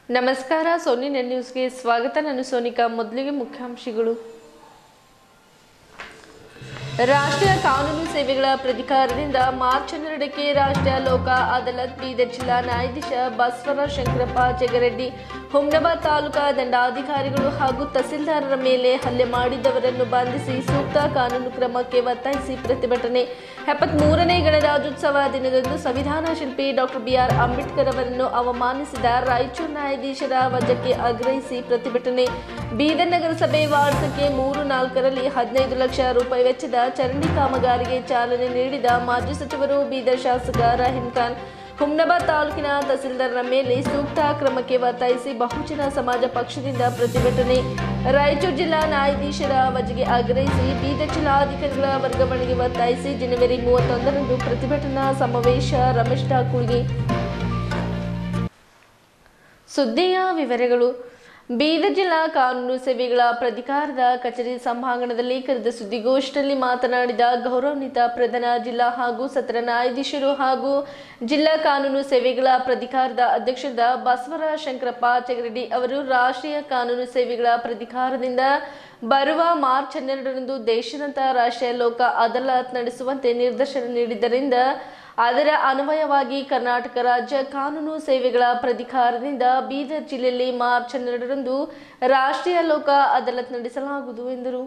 ನಮಸ್ಕಾರ Sony net ನ್ಯೂಸ್ಗೆ ಸ್ವಾಗತ ನಾನು ಸೋನಿಕಾ ಮೊದಲಿಗೆ ಮುಖ್ಯಾಂಶಗಳು ರಾಷ್ಟ್ರೀಯ ಕಾನೂನು ಸೇವೆಗಳ ಪ್ರಾಧಿಕಾರದಿಂದ ಮಾರ್ಚ್ ಹನ್ನೆರಡಕ್ಕೆ ರಾಷ್ಟ್ರೀಯ ಲೋಕ ಅದಾಲತ್ ಬೀದರ್ ಜಿಲ್ಲಾ ನ್ಯಾಯಾಧೀಶ ಬಸವರಾಜ ಶಂಕರಪ್ಪ ಜಗರೆಡ್ಡಿ ಹುಮ್ನಾಬಾದ್ ತಾಲೂಕಾ ದಂಡಾಧಿಕಾರಿಗಳು ಹಾಗೂ ತಹಸೀಲ್ದಾರರ ಮೇಲೆ ಹಲ್ಲೆ ಮಾಡಿದವರನ್ನು ಬಂಧಿಸಿ ಸೂಕ್ತ ಕಾನೂನು ಕ್ರಮಕ್ಕೆ ಒತ್ತಾಯಿಸಿ ಪ್ರತಿಭಟನೆ ಎಪ್ಪತ್ಮೂರನೇ ಗಣರಾಜ್ಯೋತ್ಸವ ದಿನದಂದು ಸಂವಿಧಾನ ಶಿಲ್ಪಿ ಡಾಕ್ಟರ್ ಬಿಆರ್ ಅಂಬೇಡ್ಕರ್ ಅವರನ್ನು ಅವಮಾನಿಸಿದ ರಾಯಚೂರು ನ್ಯಾಯಾಧೀಶರ ವಜಕ್ಕೆ ಆಗ್ರಹಿಸಿ ಪ್ರತಿಭಟನೆ ಬೀದರ್ ನಗರಸಭೆ ವಾರ್ಡ್ ಸಂಖ್ಯೆ ಮೂರು ನಾಲ್ಕರಲ್ಲಿ ಹದಿನೈದು ಲಕ್ಷ ರೂಪಾಯಿ ವೆಚ್ಚದ ಚರಂಡಿ ಕಾಮಗಾರಿಗೆ ಚಾಲನೆ ನೀಡಿದ ಮಾಜಿ ಸಚಿವರು ಬೀದರ್ ಶಾಸಕ ರಹೀಂ ಖಾನ್ ಹುಮ್ನಾಬಾದ್ ತಾಲೂಕಿನ ತಹಸೀಲ್ದಾರರ ಮೇಲೆ ಸೂಕ್ತ ಕ್ರಮಕ್ಕೆ ಒತ್ತಾಯಿಸಿ ಬಹುಜನ ಸಮಾಜ ಪಕ್ಷದಿಂದ ಪ್ರತಿಭಟನೆ ರಾಯಚೂರು ಜಿಲ್ಲಾ ನ್ಯಾಯಾಧೀಶರ ವಜೆಗೆ ಆಗ್ರಹಿಸಿ ಬೀದರ್ ಜಿಲ್ಲಾಧಿಕಾರಿಗಳ ವರ್ಗಾವಣೆಗೆ ಒತ್ತಾಯಿಸಿ ಜನವರಿ ಮೂವತ್ತೊಂದರಂದು ಪ್ರತಿಭಟನಾ ಸಮಾವೇಶ ರಮೇಶ್ ಠಾಕೂರ್ಗೆ ಸುದ್ದಿಯ ವಿವರಗಳು ಬೀದರ್ ಜಿಲ್ಲಾ ಕಾನೂನು ಸೇವೆಗಳ ಪ್ರಾಧಿಕಾರದ ಕಚೇರಿ ಸಭಾಂಗಣದಲ್ಲಿ ಕರೆದ ಸುದ್ದಿಗೋಷ್ಠಿಯಲ್ಲಿ ಮಾತನಾಡಿದ ಗೌರವಾನ್ವಿತ ಪ್ರಧಾನ ಜಿಲ್ಲಾ ಹಾಗೂ ಸತ್ರ ನ್ಯಾಯಾಧೀಶರು ಹಾಗೂ ಜಿಲ್ಲಾ ಕಾನೂನು ಸೇವೆಗಳ ಪ್ರಾಧಿಕಾರದ ಅಧ್ಯಕ್ಷರಾದ ಬಸವರಾಜ ಶಂಕರಪ್ಪ ಚಗರೆಡ್ಡಿ ಅವರು ರಾಷ್ಟ್ರೀಯ ಕಾನೂನು ಸೇವೆಗಳ ಪ್ರಾಧಿಕಾರದಿಂದ ಬರುವ ಮಾರ್ಚ್ ಹನ್ನೆರಡರಂದು ದೇಶಾದ್ಯಂತ ರಾಷ್ಟ್ರೀಯ ಲೋಕ ಅದಾಲತ್ ನಡೆಸುವಂತೆ ನಿರ್ದೇಶನ ನೀಡಿದ್ದರಿಂದ ಅದರ ಅನ್ವಯವಾಗಿ ಕರ್ನಾಟಕ ರಾಜ್ಯ ಕಾನೂನು ಸೇವೆಗಳ ಪ್ರಾಧಿಕಾರದಿಂದ ಬೀದರ್ ಜಿಲ್ಲೆಯಲ್ಲಿ ಮಾರ್ಚ್ ಹನ್ನೆರಡರಂದು ರಾಷ್ಟ್ರೀಯ ಲೋಕ ಅದಾಲತ್ ನಡೆಸಲಾಗುವುದು ಎಂದರು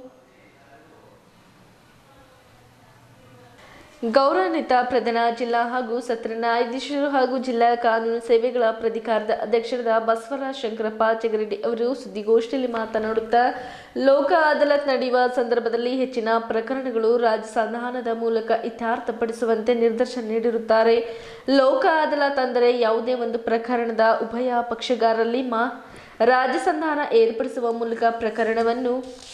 ಗೌರವಾನ್ವಿತ ಪ್ರಧಾನ ಜಿಲ್ಲಾ ಹಾಗೂ ಸತ್ರ ನ್ಯಾಯಾಧೀಶರು ಹಾಗೂ ಜಿಲ್ಲಾ ಕಾನೂನು ಸೇವೆಗಳ ಪ್ರಾಧಿಕಾರದ ಅಧ್ಯಕ್ಷರಾದ ಬಸವರಾಜ ಶಂಕರಪ್ಪ ಚಗರೆಡ್ಡಿ ಅವರು ಸುದ್ದಿಗೋಷ್ಠಿಯಲ್ಲಿ ಮಾತನಾಡುತ್ತಾ ಲೋಕ ಅದಾಲತ್ ನಡೆಯುವ ಸಂದರ್ಭದಲ್ಲಿ ಹೆಚ್ಚಿನ ಪ್ರಕರಣಗಳು ರಾಜ್ಯ ಸಂಧಾನದ ಮೂಲಕ ಇತ್ಯರ್ಥಪಡಿಸುವಂತೆ ನಿರ್ದೇಶನ ನೀಡಿರುತ್ತಾರೆ ಲೋಕ ಅದಾಲತ್ ಅಂದರೆ ಯಾವುದೇ ಒಂದು ಪ್ರಕರಣದ ಉಭಯ ಪಕ್ಷಗಾರರಲ್ಲಿ ಮಾ ರಾಜ್ಯ ಸಂಧಾನ ಏರ್ಪಡಿಸುವ ಮೂಲಕ ಪ್ರಕರಣವನ್ನು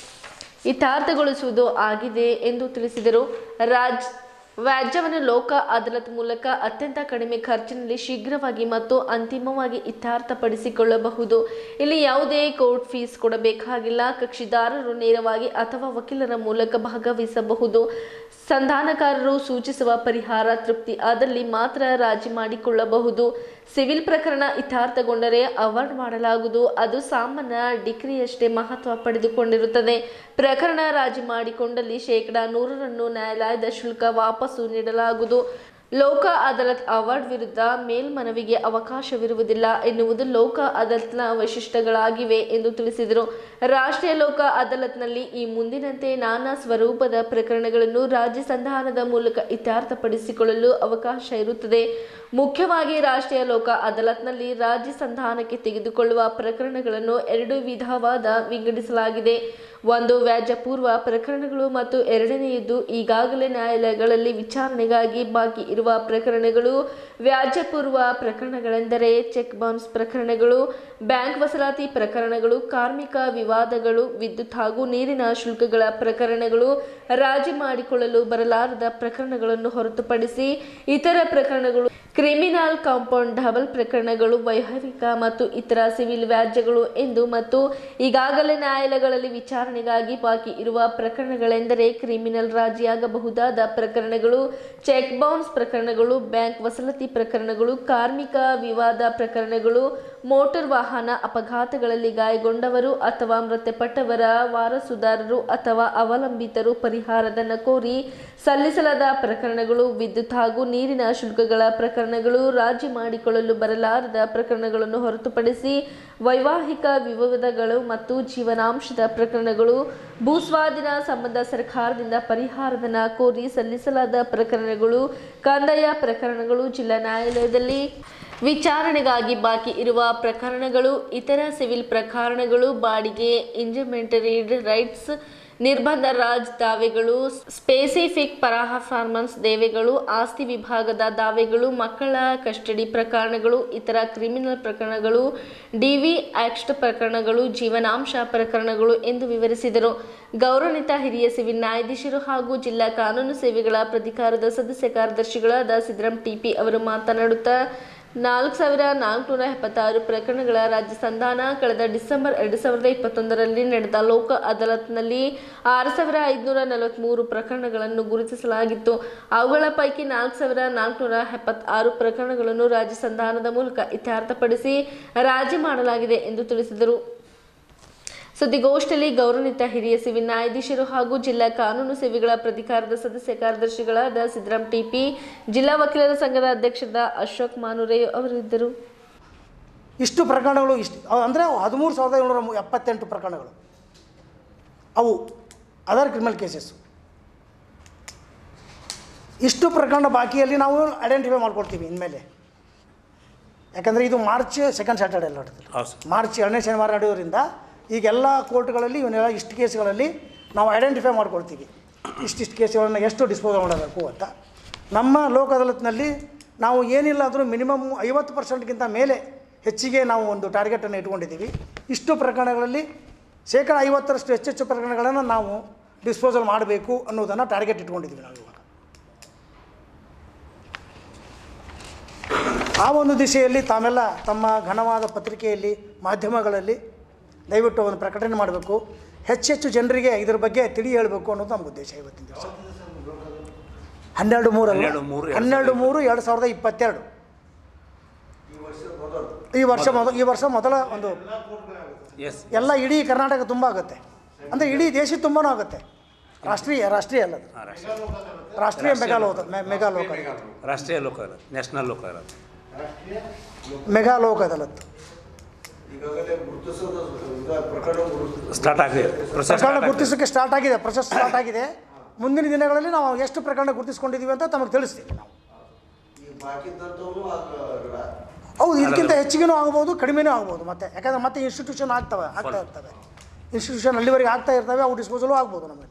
ಇತ್ಯರ್ಥಗೊಳಿಸುವುದು ಆಗಿದೆ ಎಂದು ತಿಳಿಸಿದರು ರಾಜ್ ವ್ಯಾಜ್ಯವನ್ನು ಲೋಕ ಅದಾಲತ್ ಮೂಲಕ ಅತ್ಯಂತ ಕಡಿಮೆ ಖರ್ಚಿನಲ್ಲಿ ಶೀಘ್ರವಾಗಿ ಮತ್ತು ಅಂತಿಮವಾಗಿ ಇತ್ಯರ್ಥಪಡಿಸಿಕೊಳ್ಳಬಹುದು ಇಲ್ಲಿ ಯಾವುದೇ ಕೋರ್ಟ್ ಫೀಸ್ ಕೊಡಬೇಕಾಗಿಲ್ಲ ಕಕ್ಷಿದಾರರು ನೇರವಾಗಿ ಅಥವಾ ವಕೀಲರ ಮೂಲಕ ಭಾಗವಹಿಸಬಹುದು ಸಂಧಾನಕಾರರು ಸೂಚಿಸುವ ಪರಿಹಾರ ತೃಪ್ತಿ ಆದಲ್ಲಿ ಮಾತ್ರ ರಾಜಿ ಮಾಡಿಕೊಳ್ಳಬಹುದು ಸಿವಿಲ್ ಪ್ರಕರಣ ಇತ್ಯರ್ಥಗೊಂಡರೆ ಅವಾರ್ಡ್ ಮಾಡಲಾಗುವುದು ಅದು ಸಾಮಾನ್ಯ ಡಿಗ್ರಿಯಷ್ಟೇ ಮಹತ್ವ ಪಡೆದುಕೊಂಡಿರುತ್ತದೆ ಪ್ರಕರಣ ರಾಜಿ ಮಾಡಿಕೊಂಡಲ್ಲಿ ಶೇಕಡಾ ನೂರರನ್ನು ನ್ಯಾಯಾಲಯದ ಶುಲ್ಕ ವಾಪಸ್ಸು ನೀಡಲಾಗುವುದು ಲೋಕ ಅದಾಲತ್ ಅವಾರ್ಡ್ ವಿರುದ್ಧ ಮೇಲ್ಮನವಿಗೆ ಅವಕಾಶವಿರುವುದಿಲ್ಲ ಎನ್ನುವುದು ಲೋಕ ಅದಾಲತ್ನ ವೈಶಿಷ್ಟ್ಯಗಳಾಗಿವೆ ಎಂದು ತಿಳಿಸಿದರು ರಾಷ್ಟ್ರೀಯ ಲೋಕ ಅದಾಲತ್ನಲ್ಲಿ ಈ ಮುಂದಿನಂತೆ ನಾನಾ ಸ್ವರೂಪದ ಪ್ರಕರಣಗಳನ್ನು ರಾಜ್ಯ ಸಂಧಾನದ ಮೂಲಕ ಇತ್ಯರ್ಥಪಡಿಸಿಕೊಳ್ಳಲು ಅವಕಾಶ ಇರುತ್ತದೆ ಮುಖ್ಯವಾಗಿ ರಾಷ್ಟ್ರೀಯ ಲೋಕ ಅದಾಲತ್ನಲ್ಲಿ ರಾಜ್ಯ ಸಂಧಾನಕ್ಕೆ ತೆಗೆದುಕೊಳ್ಳುವ ಪ್ರಕರಣಗಳನ್ನು ಎರಡು ವಿಧವಾದ ವಿಂಗಡಿಸಲಾಗಿದೆ ಒಂದು ವ್ಯಾಜ್ಯಪೂರ್ವ ಪ್ರಕರಣಗಳು ಮತ್ತು ಎರಡನೆಯದು ಈಗಾಗಲೇ ನ್ಯಾಯಾಲಯಗಳಲ್ಲಿ ವಿಚಾರಣೆಗಾಗಿ ಬಾಕಿ ಇರುವ ಪ್ರಕರಣಗಳು ವ್ಯಾಜ್ಯಪೂರ್ವ ಪ್ರಕರಣಗಳೆಂದರೆ ಚೆಕ್ ಬೌನ್ಸ್ ಪ್ರಕರಣಗಳು ಬ್ಯಾಂಕ್ ವಸೂಲಾತಿ ಪ್ರಕರಣಗಳು ಕಾರ್ಮಿಕ ವಿವಾದಗಳು ವಿದ್ಯುತ್ ಹಾಗೂ ನೀರಿನ ಶುಲ್ಕಗಳ ಪ್ರಕರಣಗಳು ರಾಜಿ ಮಾಡಿಕೊಳ್ಳಲು ಬರಲಾರದ ಪ್ರಕರಣಗಳನ್ನು ಹೊರತುಪಡಿಸಿ ಇತರ ಪ್ರಕರಣಗಳು ಕ್ರಿಮಿನಲ್ ಕಾಂಪೌಂಡ್ ಡಬಲ್ ಪ್ರಕರಣಗಳು ವೈವಾಹಿಕ ಮತ್ತು ಇತರ ಸಿವಿಲ್ ವ್ಯಾಜ್ಯಗಳು ಎಂದು ಮತ್ತು ಈಗಾಗಲೇ ನ್ಯಾಯಾಲಯಗಳಲ್ಲಿ ವಿಚಾರಣೆಗಾಗಿ ಬಾಕಿ ಇರುವ ಪ್ರಕರಣಗಳೆಂದರೆ ಕ್ರಿಮಿನಲ್ ರಾಜಿಯಾಗಬಹುದಾದ ಪ್ರಕರಣಗಳು ಚೆಕ್ ಬೌನ್ಸ್ ಪ್ರಕರಣಗಳು ಬ್ಯಾಂಕ್ ವಸೂಲಾತಿ ಪ್ರಕರಣಗಳು ಕಾರ್ಮಿಕ ವಿವಾದ ಪ್ರಕರಣಗಳು ಮೋಟಾರ್ ವಾಹನ ಅಪಘಾತಗಳಲ್ಲಿ ಗಾಯಗೊಂಡವರು ಅಥವಾ ಮೃತಪಟ್ಟವರ ವಾರಸುದಾರರು ಅಥವಾ ಅವಲಂಬಿತರು ಪರಿಹಾರಧನ ಕೋರಿ ಸಲ್ಲಿಸಲಾದ ಪ್ರಕರಣಗಳು ವಿದ್ಯುತ್ ಹಾಗೂ ನೀರಿನ ಶುಲ್ಕಗಳ ಪ್ರಕರಣಗಳು ರಾಜಿ ಮಾಡಿಕೊಳ್ಳಲು ಬರಲಾರದ ಪ್ರಕರಣಗಳನ್ನು ಹೊರತುಪಡಿಸಿ ವೈವಾಹಿಕ ವಿವಾದಗಳು ಮತ್ತು ಜೀವನಾಂಶದ ಪ್ರಕರಣಗಳು ಭೂಸ್ವಾಧೀನ ಸಂಬಂಧ ಸರ್ಕಾರದಿಂದ ಪರಿಹಾರಧನ ಕೋರಿ ಸಲ್ಲಿಸಲಾದ ಪ್ರಕರಣಗಳು ಕಂದಾಯ ಪ್ರಕರಣಗಳು ಜಿಲ್ಲಾ ನ್ಯಾಯಾಲಯದಲ್ಲಿ ವಿಚಾರಣೆಗಾಗಿ ಬಾಕಿ ಇರುವ ಪ್ರಕರಣಗಳು ಇತರ ಸಿವಿಲ್ ಪ್ರಕರಣಗಳು ಬಾಡಿಗೆ ಇಂಜಮೆಂಟರಿ ರೈಟ್ಸ್ ನಿರ್ಬಂಧ ರಾಜ್ ದಾವೆಗಳು ಸ್ಪೆಸಿಫಿಕ್ ಪರ್ಫಾರ್ಮೆನ್ಸ್ ದೇವೆಗಳು ಆಸ್ತಿ ವಿಭಾಗದ ದಾವೆಗಳು ಮಕ್ಕಳ ಕಸ್ಟಡಿ ಪ್ರಕರಣಗಳು ಇತರ ಕ್ರಿಮಿನಲ್ ಪ್ರಕರಣಗಳು ಡಿವಿ ಆಕ್ಟ್ ಪ್ರಕರಣಗಳು ಜೀವನಾಂಶ ಪ್ರಕರಣಗಳು ಎಂದು ವಿವರಿಸಿದರು ಗೌರವಾನ್ವಿತ ಹಿರಿಯ ಸಿವಿಲ್ ನ್ಯಾಯಾಧೀಶರು ಹಾಗೂ ಜಿಲ್ಲಾ ಕಾನೂನು ಸೇವೆಗಳ ಪ್ರಾಧಿಕಾರದ ಸದಸ್ಯ ಕಾರ್ಯದರ್ಶಿಗಳಾದ ಸಿದ್ದರಾಮ್ ಟಿಪಿ ಅವರು ಮಾತನಾಡುತ್ತಾ ನಾಲ್ಕು ಸಾವಿರ ನಾಲ್ಕುನೂರ ಎಪ್ಪತ್ತಾರು ಪ್ರಕರಣಗಳ ರಾಜ್ಯ ಸಂಧಾನ ಕಳೆದ ಡಿಸೆಂಬರ್ ಎರಡು ಸಾವಿರದ ಇಪ್ಪತ್ತೊಂದರಲ್ಲಿ ನಡೆದ ಲೋಕ ಅದಾಲತ್ನಲ್ಲಿ ಆರು ಸಾವಿರ ಐದುನೂರ ನಲವತ್ತ್ಮೂರು ಪ್ರಕರಣಗಳನ್ನು ಗುರುತಿಸಲಾಗಿತ್ತು ಅವುಗಳ ಪೈಕಿ ನಾಲ್ಕು ಸಾವಿರ ನಾಲ್ಕುನೂರ ಎಪ್ಪತ್ತಾರು ಪ್ರಕರಣಗಳನ್ನು ರಾಜ್ಯ ಸಂಧಾನದ ಮೂಲಕ ಇತ್ಯರ್ಥಪಡಿಸಿ ರಾಜಿ ಮಾಡಲಾಗಿದೆ ಎಂದು ತಿಳಿಸಿದರು ಸುದ್ದಿಗೋಷ್ಠಿಯಲ್ಲಿ ಗೌರವಾನ್ವಿತ ಹಿರಿಯ ಸಿವಿಲ್ ನ್ಯಾಯಾಧೀಶರು ಹಾಗೂ ಜಿಲ್ಲಾ ಕಾನೂನು ಸೇವೆಗಳ ಪ್ರಾಧಿಕಾರದ ಸದಸ್ಯ ಕಾರ್ಯದರ್ಶಿಗಳಾದ ಸಿದ್ದರಾಮ್ ಟಿಪಿ ಜಿಲ್ಲಾ ವಕೀಲರ ಸಂಘದ ಅಧ್ಯಕ್ಷರಾದ ಅಶೋಕ್ ಮಾನುರೆ ಅವರಿದ್ದರು ಇಷ್ಟು ಪ್ರಕರಣಗಳು ಇಷ್ಟು ಅಂದರೆ ಹದಿಮೂರು ಸಾವಿರದ ಏಳ್ನೂರ ಮು- ಎಪ್ಪತ್ತೆಂಟು ಪ್ರಕರಣಗಳು ಅವು ಅದರ್ ಕ್ರಿಮಿನಲ್ ಕೇಸಸ್ಸು ಇಷ್ಟು ಪ್ರಕರಣ ಬಾಕಿಯಲ್ಲಿ ನಾವು ಐಡೆಂಟಿಫೈ ಮಾಡ್ಕೊಳ್ತೀವಿ ಇನ್ಮೇಲೆ ಯಾಕಂದರೆ ಇದು ಮಾರ್ಚ್ ಸೆಕೆಂಡ್ ಸ್ಯಾಟರ್ಡೆ ಎಲ್ಲ ನಡೆದಿಲ್ಲ ಹೌದು ಸರ್ ಮಾರ್ಚ್ ಎರಡನೇ ಶನಿವಾರ ನಡೆಯೋದ್ರಿಂದ ಈಗೆಲ್ಲ ಕೋರ್ಟ್ಗಳಲ್ಲಿ ಇವನ್ನೆಲ್ಲ ಇಷ್ಟು ಕೇಸ್ಗಳಲ್ಲಿ ನಾವು ಐಡೆಂಟಿಫೈ ಮಾಡ್ಕೊಳ್ತೀವಿ ಇಷ್ಟಿಷ್ಟು ಕೇಸ್ಗಳನ್ನು ಎಷ್ಟು ಡಿಸ್ಪೋಸ್ ಮಾಡಬೇಕು ಅಂತ ನಮ್ಮ ಲೋಕ ಅದಾಲತ್ನಲ್ಲಿ ನಾವು ಏನಿಲ್ಲ ಅಂದರೂ ಮಿನಿಮಮ್ ಐವತ್ತು ಪರ್ಸೆಂಟ್ಗಿಂತ ಮೇಲೆ ಹೆಚ್ಚಿಗೆ ನಾವು ಒಂದು ಟಾರ್ಗೆಟನ್ನು ಇಟ್ಕೊಂಡಿದ್ದೀವಿ ಇಷ್ಟು ಪ್ರಕರಣಗಳಲ್ಲಿ ಶೇಕಡ ಐವತ್ತರಷ್ಟು ಹೆಚ್ಚೆಚ್ಚು ಪ್ರಕರಣಗಳನ್ನು ನಾವು ಡಿಸ್ಪೋಸಲ್ ಮಾಡಬೇಕು ಅನ್ನೋದನ್ನು ಟಾರ್ಗೆಟ್ ಇಟ್ಕೊಂಡಿದ್ದೀವಿ ನಾವು ಇವಾಗ ಆ ಒಂದು ದಿಶೆಯಲ್ಲಿ ತಾವೆಲ್ಲ ತಮ್ಮ ಘನವಾದ ಪತ್ರಿಕೆಯಲ್ಲಿ ಮಾಧ್ಯಮಗಳಲ್ಲಿ ದಯವಿಟ್ಟು ಒಂದು ಪ್ರಕಟಣೆ ಮಾಡಬೇಕು ಹೆಚ್ಚೆಚ್ಚು ಜನರಿಗೆ ಇದ್ರ ಬಗ್ಗೆ ತಿಳಿ ಹೇಳಬೇಕು ಅನ್ನೋದು ನಮ್ಮ ಉದ್ದೇಶ ಇವತ್ತಿನ ದಿವಸ ಹನ್ನೆರಡು ಮೂರು ಅಲ್ವಾ? ಹನ್ನೆರಡು ಮೂರು, ಎರಡು ಹನ್ನೆರಡು ಮೂರು ಎರಡು ಸಾವಿರದ ಇಪ್ಪತ್ತೆರಡು ಈ ವರ್ಷ ಮೊದಲ ಈ ವರ್ಷ ಮೊದಲ ಒಂದು ಎಸ್ ಎಲ್ಲ ಇಡೀ ಕರ್ನಾಟಕ ತುಂಬ ಆಗುತ್ತೆ ಅಂದರೆ ಇಡೀ ದೇಶ ತುಂಬನೂ ಆಗುತ್ತೆ ರಾಷ್ಟ್ರೀಯ ರಾಷ್ಟ್ರೀಯ ಅಲ್ಲ ಅದು. ರಾಷ್ಟ್ರೀಯ ಮೆಗಾಲೋಕ ಮೆಗಾಲೋಕ ರಾಷ್ಟ್ರೀಯ ಲೋಕ ಅದಾಲತ್ ನ್ಯಾಷನಲ್ ಲೋಕ ಅದಾಲತ್ ಮೆಗಾಲೋಕ ಅದಾಲತ್ ಈಗಾಗಲೇ ಗುರುತಿಸೋದು ಈಗ ಪ್ರಕರಣ ಗುರುತಿಸ ಸ್ಟಾರ್ಟ್ ಆಗಿದೆ ಪ್ರೊಸೆಸ್ ಪ್ರಕರಣ ಗುರುತಿಸೋಕ್ಕೆ ಸ್ಟಾರ್ಟ್ ಆಗಿದೆ ಪ್ರೊಸೆಸ್ ಸ್ಟಾರ್ಟ್ ಆಗಿದೆ ಮುಂದಿನ ದಿನಗಳಲ್ಲಿ ನಾವು ಎಷ್ಟು ಪ್ರಕರಣ ಗುರುತಿಸ್ಕೊಂಡಿದ್ದೀವಿ ಅಂತ ತಮಗೆ ತಿಳಿಸ್ತೀವಿ ನಾವು ಈ ಬಾಕಿ ಇದ್ದಂಥವು ಹೌದು ಇದಕ್ಕಿಂತ ಹೆಚ್ಚಿಗೆನೂ ಆಗ್ಬೋದು ಕಡಿಮೆನೂ ಆಗ್ಬೋದು ಮತ್ತೆ ಯಾಕಂದ್ರೆ ಮತ್ತೆ ಇನ್ಸ್ಟಿಟ್ಯೂಷನ್ ಆಗ್ತವೆ ಆಗ್ತಾ ಇರ್ತವೆ ಇನ್ಸ್ಟಿಟ್ಯೂಷನ್ ಅಲ್ಲಿವರೆಗೆ ಆಗ್ತಾ ಇರ್ತವೆ ಅವು ಡಿಸ್ಪೋಸಲು ಆಗ್ಬೋದು ನಮ್ಮಲ್ಲಿ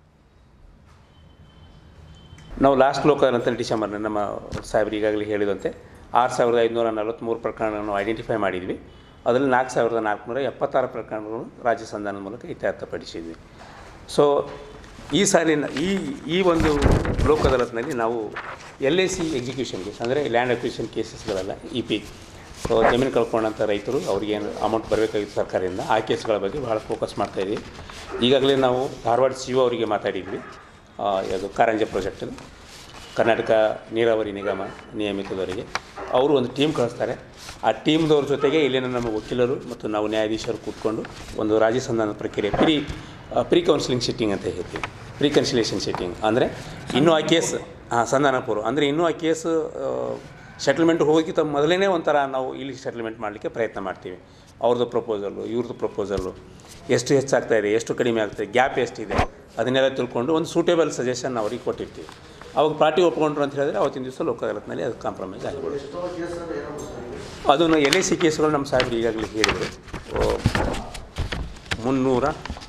ನಾವು ಲಾಸ್ಟ್ ಲೋಕ ಅಂತ ಡಿಸೆಂಬರ್ನ ನಮ್ಮ ಸಾಹೇಬ್ರು ಈಗಾಗಲೇ ಹೇಳಿದಂತೆ ಆರು ಸಾವಿರದ ಐದುನೂರ ನಲವತ್ತ್ಮೂರು ಪ್ರಕರಣಗಳನ್ನು ಐಡೆಂಟಿಫೈ ಮಾಡಿದ್ವಿ ಅದರಲ್ಲಿ ನಾಲ್ಕು ಸಾವಿರದ ನಾಲ್ಕುನೂರ ಎಪ್ಪತ್ತಾರು ಪ್ರಕರಣಗಳನ್ನು ರಾಜ್ಯ ಸಂಧಾನದ ಮೂಲಕ ಇತ್ಯರ್ಥಪಡಿಸಿದ್ವಿ ಸೊ ಈ ಸಾಲಿನ ಈ ಈ ಒಂದು ಲೋಕ ಅದಾಲತ್ನಲ್ಲಿ ನಾವು L A C execution case ಅಂದರೆ ಲ್ಯಾಂಡ್ ಅಕ್ವಿಷನ್ ಕೇಸಸ್ಗಳೆಲ್ಲ ಇ ಪಿ ಸೊ ಜಮೀನು ಕಳ್ಕೊಂಡಂಥ ರೈತರು ಅವ್ರಿಗೇನು ಅಮೌಂಟ್ ಬರಬೇಕಾಗಿತ್ತು ಸರ್ಕಾರದಿಂದ ಆ ಕೇಸ್ಗಳ ಬಗ್ಗೆ ಭಾಳ ಫೋಕಸ್ ಮಾಡ್ತಾಯಿದ್ದೀವಿ ಈಗಾಗಲೇ ನಾವು ಧಾರವಾಡ ಸಿ ಒ ಅವರಿಗೆ ಮಾತಾಡಿದ್ವಿ ಆ, ಯಾವುದು ಕಾರಂಜ ಪ್ರಾಜೆಕ್ಟ್ ಕರ್ನಾಟಕ ನೀರಾವರಿ ನಿಗಮ ನಿಯಮಿತದವರಿಗೆ ಅವರು ಒಂದು ಟೀಮ್ ಕಳಿಸ್ತಾರೆ ಆ ಟೀಮ್ದವ್ರ ಜೊತೆಗೆ ಇಲ್ಲಿನ ನಮ್ಮ ವಕೀಲರು ಮತ್ತು ನಾವು ನ್ಯಾಯಾಧೀಶರು ಕೂತ್ಕೊಂಡು ಒಂದು ರಾಜ್ಯ ಸಂಧಾನ ಪ್ರಕ್ರಿಯೆ ಪ್ರಿ ಪ್ರೀ ಕೌನ್ಸಿಲಿಂಗ್ ಸಿಟ್ಟಿಂಗ್ ಅಂತ ಹೇಳ್ತೀವಿ ಪ್ರೀ ಕನ್ಸಿಲೇಷನ್ ಸಿಟ್ಟಿಂಗ್ ಅಂದರೆ ಇನ್ನೂ ಆ ಕೇಸ್ ಹಾಂ ಸಂಧಾನ ಪೂರ್ವ ಅಂದರೆ ಇನ್ನೂ ಆ ಕೇಸ್ ಸೆಟಲ್ಮೆಂಟ್ ಹೋಗೋಕ್ಕಿಂತ ಮೊದಲೇ ಒಂಥರ ನಾವು ಇಲ್ಲಿ ಸೆಟಲ್ಮೆಂಟ್ ಮಾಡಲಿಕ್ಕೆ ಪ್ರಯತ್ನ ಮಾಡ್ತೀವಿ ಅವ್ರದ್ದು ಪ್ರಪೋಸಲ್ಲು ಇವ್ರದ್ದು ಪ್ರಪೋಸಲ್ಲು ಎಷ್ಟು ಹೆಚ್ಚಾಗ್ತಾ ಇದೆ ಎಷ್ಟು ಕಡಿಮೆ ಆಗ್ತಾಯಿದೆ ಗ್ಯಾಪ್ ಎಷ್ಟಿದೆ ಅದನ್ನೆಲ್ಲ ತಿಳ್ಕೊಂಡು ಒಂದು ಸೂಟೇಬಲ್ ಸಜೆಷನ್ ಅವ್ರಿಗೆ ಕೊಟ್ಟಿರ್ತೀವಿ ಅವಾಗ ಪಾರ್ಟಿ ಒಪ್ಕೊಂಡ್ರು ಅಂತ ಹೇಳಿದ್ರೆ ಅವತ್ತಿನ ದಿವಸ ಲೋಕ ಅದಾಲತ್ನಲ್ಲಿ ಅದು ಕಾಂಪ್ರಮೈಸ್ ಆಗಿಬಿಡುತ್ತೆ ಎಷ್ಟೋ ಕೇಸಲ್ಲಿ ಏನೋ ಸರ್ ಅದನ್ನು ಎಲ್ ಐ ಸಿ ಕೇಸ್ಗಳು ನಮ್ಮ ಸಾಹೇಬ್ರು ಈಗಾಗಲೇ ಹೇಳಿದರು ಓ, ಮುನ್ನೂರ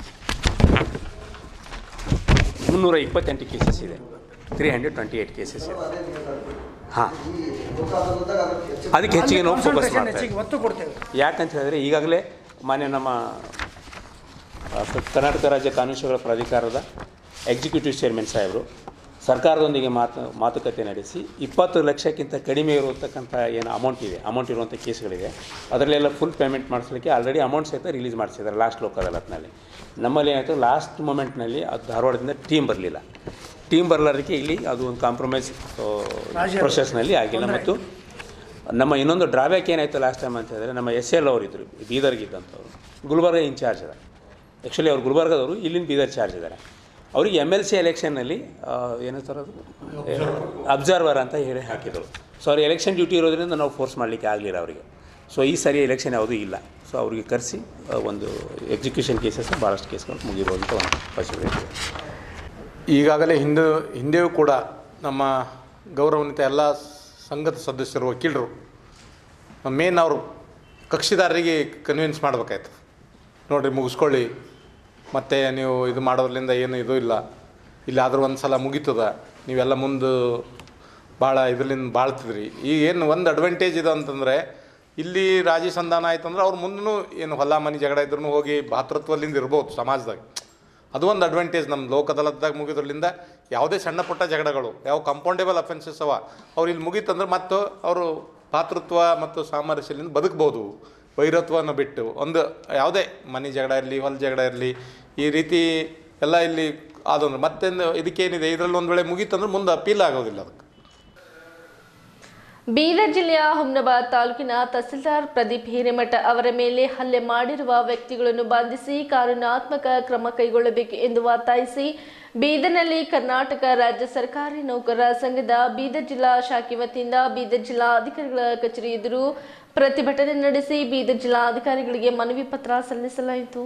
ಮುನ್ನೂರ ಇಪ್ಪತ್ತೆಂಟು ಕೇಸಸ್ ಇದೆ three hundred twenty eight cases ಇದೆ ಹಾಂ ಈ ಲೋಕಾದಾಲತ್ದಾಗ ಅದಕ್ಕೆ ಹೆಚ್ಚು ಅದಕ್ಕೆ ಹೆಚ್ಚಿಗೆ ನಾವು ಫೋಕಸ್ Concentration ಮಾಡ್ತಾ ಹೆಚ್ಚಿಗೆ ಒತ್ತು ಕೊಡ್ತೇವೆ ಯಾಕಂತ ಹೇಳಿದ್ರೆ ಈಗಾಗಲೇ ಮಾನ್ಯ ನಮ್ಮ ಆ, ಕ- ಕರ್ನಾಟಕ ರಾಜ್ಯ ಕಾನೂನು ಸೇವೆಗಳ ಪ್ರಾಧಿಕಾರದ ಎಕ್ಸಿಕ್ಯೂಟಿವ್ ಚೇರ್ಮನ್ ಸಾಹೇಬರು ಸರ್ಕಾರದೊಂದಿಗೆ ಮಾತು ಮಾತುಕತೆ ನಡೆಸಿ ಇಪ್ಪತ್ತು ಲಕ್ಷಕ್ಕಿಂತ ಕಡಿಮೆ ಇರತಕ್ಕಂಥ ಏನು ಅಮೌಂಟ್ ಇದೆ ಅಮೌಂಟ್ ಇರುವಂಥ ಕೇಸ್ಗಳಿದೆ ಅದರಲ್ಲೆಲ್ಲ ಫುಲ್ ಪೇಮೆಂಟ್ ಮಾಡಿಸ್ಲಿಕ್ಕೆ ಆಲ್ರೆಡಿ ಅಮೌಂಟ್ ಸಹಿತ ರಿಲೀಸ್ ಮಾಡಿಸಿದ್ದಾರೆ ಲಾಸ್ಟ್ ಲೋಕ ಅದಾಲತ್ನಲ್ಲಿ ನಮ್ಮಲ್ಲಿ ಏನಾಯಿತು ಲಾಸ್ಟ್ ಮೂಮೆಂಟ್ನಲ್ಲಿ ಅದು ಧಾರವಾಡದಿಂದ ಟೀಮ್ ಬರಲಿಲ್ಲ ಟೀಮ್ ಬರಲಾರಕ್ಕೆ ಇಲ್ಲಿ ಅದು ಒಂದು ಕಾಂಪ್ರಮೈಸ್ ಪ್ರೊಸೆಸ್ನಲ್ಲಿ ಆಗಿಲ್ಲ ಮತ್ತು ನಮ್ಮ ಇನ್ನೊಂದು ಡ್ರಾಬ್ಯಾಕ್ ಏನಾಯಿತು ಲಾಸ್ಟ್ ಟೈಮ್ ಅಂತ ಹೇಳಿದ್ರೆ ನಮ್ಮ ಎಸ್ ಎಲ್ ಅವರಿದ್ದರು ಬೀದರ್ಗಿದ್ದಂಥವ್ರು ಗುಲ್ಬರ್ಗ ಇನ್ಚಾರ್ಜ್ ಅದ ಆ್ಯಕ್ಚುಲಿ ಅವ್ರು ಗುಲ್ಬರ್ಗದವರು ಇಲ್ಲಿನ ಬೀದರ್ ಚಾರ್ಜ್ ಇದ್ದಾರೆ ಅವ್ರಿಗೆ ಎಮ್ ಎಲ್ ಸಿ ಎಲೆಕ್ಷನ್ನಲ್ಲಿ ಏನಂತಾರೆ ಅದು ಅಬ್ಸರ್ವರ್ ಅಂತ ಹೇಳಿ ಹಾಕಿದರು ಸೊ ಅವ್ರು ಎಲೆಕ್ಷನ್ ಡ್ಯೂಟಿ ಇರೋದ್ರಿಂದ ನಾವು ಫೋರ್ಸ್ ಮಾಡಲಿಕ್ಕೆ ಆಗಲಿಲ್ಲ ಅವರಿಗೆ ಸೊ ಈ ಸರಿ ಎಲೆಕ್ಷನ್ ಯಾವುದೂ ಇಲ್ಲ ಸೊ ಅವರಿಗೆ ಕರೆಸಿ ಒಂದು ಎಕ್ಸಿಕ್ಯೂಷನ್ ಕೇಸಸ್ ಭಾಳಷ್ಟು ಕೇಸ್ಗಳು ಮುಗಿಬೋದು ಅಂತ ಒಂದು ಪಾಸಿಬಿಲಿಟಿ ಇದೆ ಈಗಾಗಲೇ ಹಿಂದೆ ಹಿಂದೆಯೂ ಕೂಡ ನಮ್ಮ ಗೌರವಾನ್ವಿತ ಎಲ್ಲ ಸಂಘದ ಸದಸ್ಯರು ವಕೀಲರು ಮೇನ್ ಅವರು ಕಕ್ಷಿದಾರರಿಗೆ ಕನ್ವಿನ್ಸ್ ಮಾಡಬೇಕಾಯ್ತು ನೋಡಿರಿ ಮುಗಿಸ್ಕೊಳ್ಳಿ ಮತ್ತು ನೀವು ಇದು ಮಾಡೋದ್ರಿಂದ ಏನು ಇದು ಇಲ್ಲ ಇಲ್ಲಾದರೂ ಒಂದು ಸಲ ಮುಗೀತದ ನೀವೆಲ್ಲ ಮುಂದೆ ಭಾಳ ಇದರಿಂದ ಬಾಳ್ತಿದ್ರಿ ಈಗ ಏನು ಒಂದು ಅಡ್ವಾಂಟೇಜ್ ಇದೆ ಅಂತಂದರೆ ಇಲ್ಲಿ ರಾಜಿ ಸಂಧಾನ ಆಯ್ತು ಅಂದ್ರೆ ಅವ್ರು ಮುಂದೂ ಏನು ಹೊಲ ಮನೆ ಜಗಳ ಇದ್ರೂ ಹೋಗಿ ಭಾತೃತ್ವದಿಂದ ಇರ್ಬೋದು ಸಮಾಜದಾಗ ಅದು ಒಂದು ಅಡ್ವಾಂಟೇಜ್ ನಮ್ಮ ಲೋಕ ಅದಾಲತ್ದಾಗ ಮುಗಿದ್ರಲಿಂದ ಯಾವುದೇ ಸಣ್ಣ ಪುಟ್ಟ ಜಗಳಗಳು ಯಾವ ಕಂಪೌಂಡೇಬಲ್ ಅಫೆನ್ಸಸ್ ಅವ ಅವ್ರು ಇಲ್ಲಿ ಮುಗೀತಂದ್ರೆ ಮತ್ತು ಅವರು ಪಾತೃತ್ವ ಮತ್ತು ಸಾಮರಸ್ಯದಿಂದ ಬದುಕ್ಬೋದು ವೈರತ್ವನ ಬಿಟ್ಟು ಒಂದು ಯಾವುದೇ ಮನೆ ಜಗಳ ಇರಲಿ ಹೊಲ ಜಗಳ ಇರಲಿ ಈ ರೀತಿ ಎಲ್ಲ ಇಲ್ಲಿ ಆದೊಂದು ಮತ್ತೊಂದು ಇದಕ್ಕೇನಿದೆ ಇದರಲ್ಲಿ ಒಂದು ವೇಳೆ ಮುಗೀತಂದ್ರೆ ಮುಂದೆ ಅಪೀಲ್ ಆಗೋದಿಲ್ಲ ಅದಕ್ಕೆ ಬೀದರ್ ಜಿಲ್ಲೆಯ ಹುಮ್ನಾಬಾದ್ ತಾಲೂಕಿನ ತಹಸೀಲ್ದಾರ್ ಪ್ರದೀಪ್ ಹಿರೇಮಠ ಅವರ ಮೇಲೆ ಹಲ್ಲೆ ಮಾಡಿರುವ ವ್ಯಕ್ತಿಗಳನ್ನು ಬಂಧಿಸಿ ಕಾನೂನಾತ್ಮಕ ಕ್ರಮ ಕೈಗೊಳ್ಳಬೇಕು ಎಂದು ಒತ್ತಾಯಿಸಿ ಬೀದರ್ನಲ್ಲಿ ಕರ್ನಾಟಕ ರಾಜ್ಯ ಸರ್ಕಾರಿ ನೌಕರರ ಸಂಘದ ಬೀದರ್ ಜಿಲ್ಲಾ ಶಾಖೆ ವತಿಯಿಂದ ಬೀದರ್ ಜಿಲ್ಲಾಧಿಕಾರಿಗಳ ಕಚೇರಿ ಎದುರು ಪ್ರತಿಭಟನೆ ನಡೆಸಿ ಬೀದರ್ ಜಿಲ್ಲಾಧಿಕಾರಿಗಳಿಗೆ ಮನವಿ ಪತ್ರ ಸಲ್ಲಿಸಲಾಯಿತು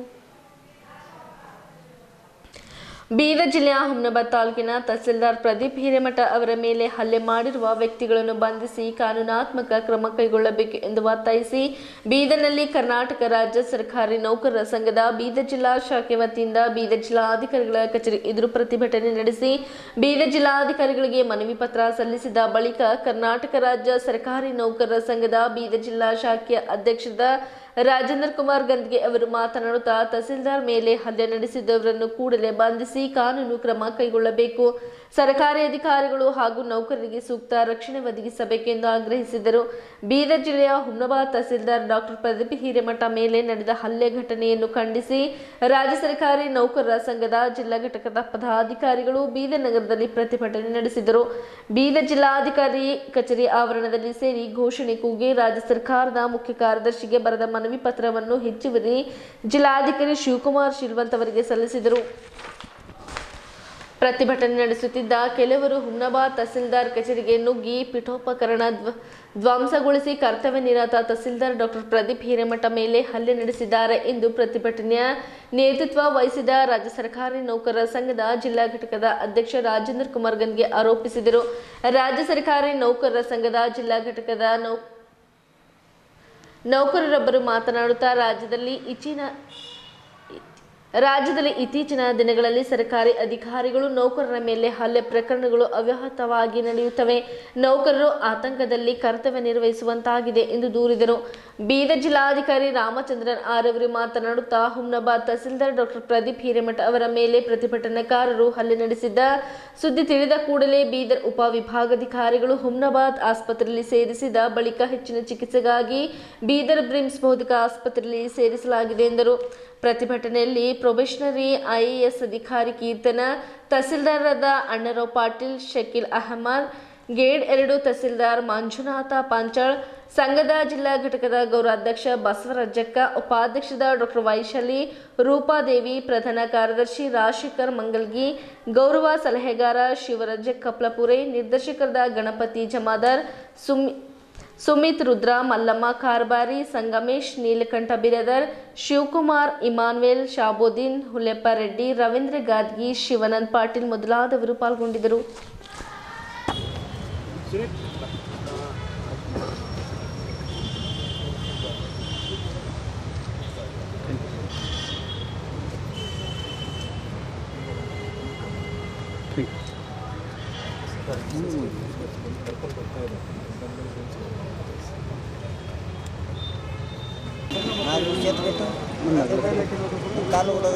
ಬೀದರ್ ಜಿಲ್ಲೆಯ ಹುಮ್ನಾಬಾದ್ ತಾಲೂಕಿನ ತಹಸೀಲ್ದಾರ್ ಪ್ರದೀಪ್ ಹಿರೇಮಠ ಅವರ ಮೇಲೆ ಹಲ್ಲೆ ಮಾಡಿರುವ ವ್ಯಕ್ತಿಗಳನ್ನು ಬಂಧಿಸಿ ಕಾನೂನಾತ್ಮಕ ಕ್ರಮ ಕೈಗೊಳ್ಳಬೇಕು ಎಂದು ಒತ್ತಾಯಿಸಿ ಬೀದರ್ನಲ್ಲಿ ಕರ್ನಾಟಕ ರಾಜ್ಯ ಸರ್ಕಾರಿ ನೌಕರರ ಸಂಘದ ಬೀದರ್ ಜಿಲ್ಲಾ ಶಾಖೆ ವತಿಯಿಂದ ಬೀದರ್ ಜಿಲ್ಲಾಧಿಕಾರಿಗಳ ಕಚೇರಿ ಎದುರು ಪ್ರತಿಭಟನೆ ನಡೆಸಿ ಬೀದರ್ ಜಿಲ್ಲಾಧಿಕಾರಿಗಳಿಗೆ ಮನವಿ ಪತ್ರ ಸಲ್ಲಿಸಿದ ಬಳಿಕ ಕರ್ನಾಟಕ ರಾಜ್ಯ ಸರ್ಕಾರಿ ನೌಕರರ ಸಂಘದ ಬೀದರ್ ಜಿಲ್ಲಾ ಶಾಖೆಯ ಅಧ್ಯಕ್ಷದ ರಾಜೇಂದ್ರ ಕುಮಾರ್ ಗಂದ್ಗೆ ಅವರು ಮಾತನಾಡುತ್ತಾ ತಹಸೀಲ್ದಾರ್ ಮೇಲೆ ಹಲ್ಲೆ ನಡೆಸಿದವರನ್ನು ಕೂಡಲೇ ಬಂಧಿಸಿ ಕಾನೂನು ಕ್ರಮ ಕೈಗೊಳ್ಳಬೇಕು ಸರ್ಕಾರಿ ಅಧಿಕಾರಿಗಳು ಹಾಗೂ ನೌಕರರಿಗೆ ಸೂಕ್ತ ರಕ್ಷಣೆ ಒದಗಿಸಬೇಕೆಂದು ಆಗ್ರಹಿಸಿದರು ಬೀದರ್ ಜಿಲ್ಲೆಯ ಹುಮ್ನಾಬಾದ್ ತಹಸೀಲ್ದಾರ್ ಡಾಕ್ಟರ್ ಪ್ರದೀಪ್ ಹಿರೇಮಠ ಮೇಲೆ ನಡೆದ ಹಲ್ಲೆ ಘಟನೆಯನ್ನು ಖಂಡಿಸಿ ರಾಜ್ಯ ಸರ್ಕಾರಿ ನೌಕರರ ಸಂಘದ ಜಿಲ್ಲಾ ಘಟಕದ ಪದಾಧಿಕಾರಿಗಳು ಬೀದರ್ ನಗರದಲ್ಲಿ ಪ್ರತಿಭಟನೆ ನಡೆಸಿದರು ಬೀದರ್ ಜಿಲ್ಲಾಧಿಕಾರಿ ಕಚೇರಿ ಆವರಣದಲ್ಲಿ ಸೇರಿ ಘೋಷಣೆ ಕೂಗಿ ರಾಜ್ಯ ಸರ್ಕಾರದ ಮುಖ್ಯ ಕಾರ್ಯದರ್ಶಿಗೆ ಬರೆದ ಮನವಿ ಪತ್ರವನ್ನು ಹೆಚ್ಚುವರಿ ಜಿಲ್ಲಾಧಿಕಾರಿ ಶಿವಕುಮಾರ್ ಶಿಲ್ವಂತ್ ಅವರಿಗೆ ಸಲ್ಲಿಸಿದರು ಪ್ರತಿಭಟನೆ ನಡೆಸುತ್ತಿದ್ದ ಕೆಲವರು ಹುಮ್ನಾಬಾದ್ ತಹಸೀಲ್ದಾರ್ ಕಚೇರಿಗೆ ನುಗ್ಗಿ ಪೀಠೋಪಕರಣ ಧ್ವ- ಧ್ವಂಸಗೊಳಿಸಿ ಕರ್ತವ್ಯ ನಿರತ ತಹಸೀಲ್ದಾರ್ ಡಾಕ್ಟರ್ ಪ್ರದೀಪ್ ಹಿರೇಮಠ ಮೇಲೆ ಹಲ್ಲೆ ನಡೆಸಿದ್ದಾರೆ ಎಂದು ಪ್ರತಿಭಟನೆಯ ನೇತೃತ್ವ ವಹಿಸಿದ ರಾಜ್ಯ ಸರ್ಕಾರಿ ನೌಕರರ ಸಂಘದ ಜಿಲ್ಲಾ ಘಟಕದ ಅಧ್ಯಕ್ಷ ರಾಜೇಂದ್ರ ಕುಮಾರ್ ಗನ್ಗೆ ಆರೋಪಿಸಿದರು ರಾಜ್ಯ ಸರ್ಕಾರಿ ನೌಕರರ ಸಂಘದ ಜಿಲ್ಲಾ ಘಟಕದ ನೌ ನೌಕರರೊಬ್ಬರು ಮಾತನಾಡುತ್ತಾ ರಾಜ್ಯದಲ್ಲಿ ಇಚ್ಚಿನ ರಾಜ್ಯದಲ್ಲಿ ಇತ್ತೀಚಿನ ದಿನಗಳಲ್ಲಿ ಸರ್ಕಾರಿ ಅಧಿಕಾರಿಗಳು ನೌಕರರ ಮೇಲೆ ಹಲ್ಲೆ ಪ್ರಕರಣಗಳು ಅವ್ಯಾಹತವಾಗಿ ನಡೆಯುತ್ತವೆ ನೌಕರರು ಆತಂಕದಲ್ಲಿ ಕರ್ತವ್ಯ ನಿರ್ವಹಿಸುವಂತಾಗಿದೆ ಎಂದು ದೂರಿದರು ಬೀದರ್ ಜಿಲ್ಲಾಧಿಕಾರಿ ರಾಮಚಂದ್ರನ್ ಆರ್ ಅವರು ಮಾತನಾಡುತ್ತಾ ಹುಮ್ನಾಬಾದ್ ತಹಸೀಲ್ದಾರ್ ಡಾಕ್ಟರ್ ಪ್ರದೀಪ್ ಹಿರೇಮಠ ಅವರ ಮೇಲೆ ಪ್ರತಿಭಟನಾಕಾರರು ಹಲ್ಲೆ ನಡೆಸಿದ್ದ ಸುದ್ದಿ ತಿಳಿದ ಕೂಡಲೇ ಬೀದರ್ ಉಪವಿಭಾಗಾಧಿಕಾರಿಗಳು ಹುಮ್ನಾಬಾದ್ ಆಸ್ಪತ್ರೆಯಲ್ಲಿ ಸೇರಿಸಿದ ಬಳಿಕ ಹೆಚ್ಚಿನ ಚಿಕಿತ್ಸೆಗಾಗಿ ಬೀದರ್ ಬ್ರಿಮ್ಸ್ ಭೌತಿಕ ಆಸ್ಪತ್ರೆಯಲ್ಲಿ ಸೇರಿಸಲಾಗಿದೆ ಎಂದರು ಪ್ರತಿಭಟನೆಯಲ್ಲಿ ಪ್ರೊಬೆಷನರಿ ಐಎಎಸ್ ಅಧಿಕಾರಿ ಕೀರ್ತನ ತಹಸೀಲ್ದಾರರಾದ ಅಣ್ಣರಾವ್ ಪಾಟೀಲ್ ಶಕೀಲ್ ಅಹಮದ್ ಗೇಡ್ ಎರಡು ತಹಸೀಲ್ದಾರ್ ಮಂಜುನಾಥ ಪಾಂಚಾಳ್ ಸಂಘದ ಜಿಲ್ಲಾ ಘಟಕದ ಗೌರವಾಧ್ಯಕ್ಷ ಬಸವರಾಜಕ್ಕ ಉಪಾಧ್ಯಕ್ಷದ ಡಾಕ್ಟರ್ ವೈಶಾಲಿ ರೂಪಾದೇವಿ ಪ್ರಧಾನ ಕಾರ್ಯದರ್ಶಿ ರಾಜಶೇಖರ್ ಮಂಗಲ್ಗಿ ಗೌರವ ಸಲಹೆಗಾರ ಶಿವರಾಜ ಕಪ್ಲಪುರೆ ನಿರ್ದೇಶಕರಾದ ಗಣಪತಿ ಜಮಾದಾರ್ ಸುಮಿ ಸುಮಿತ್ ರುದ್ರ ಮಲ್ಲಮ್ಮ ಕಾರ್ಬಾರಿ ಸಂಗಮೇಶ್ ನೀಲಕಂಠ ಬಿರದರ್ ಶಿವಕುಮಾರ್ ಇಮಾನ್ವೇಲ್ ಶಾಬುದ್ದೀನ್ ಹುಲೆಪ್ಪ ರೆಡ್ಡಿ ರವೀಂದ್ರ ಗಾದ್ಗಿ ಶಿವಾನಂದ್ ಪಾಟೀಲ್ ಮೊದಲಾದವರು ಪಾಲ್ಗೊಂಡಿದ್ದರು ನಾಲ್ಕು చేతి పెట్టు కాలు కూడా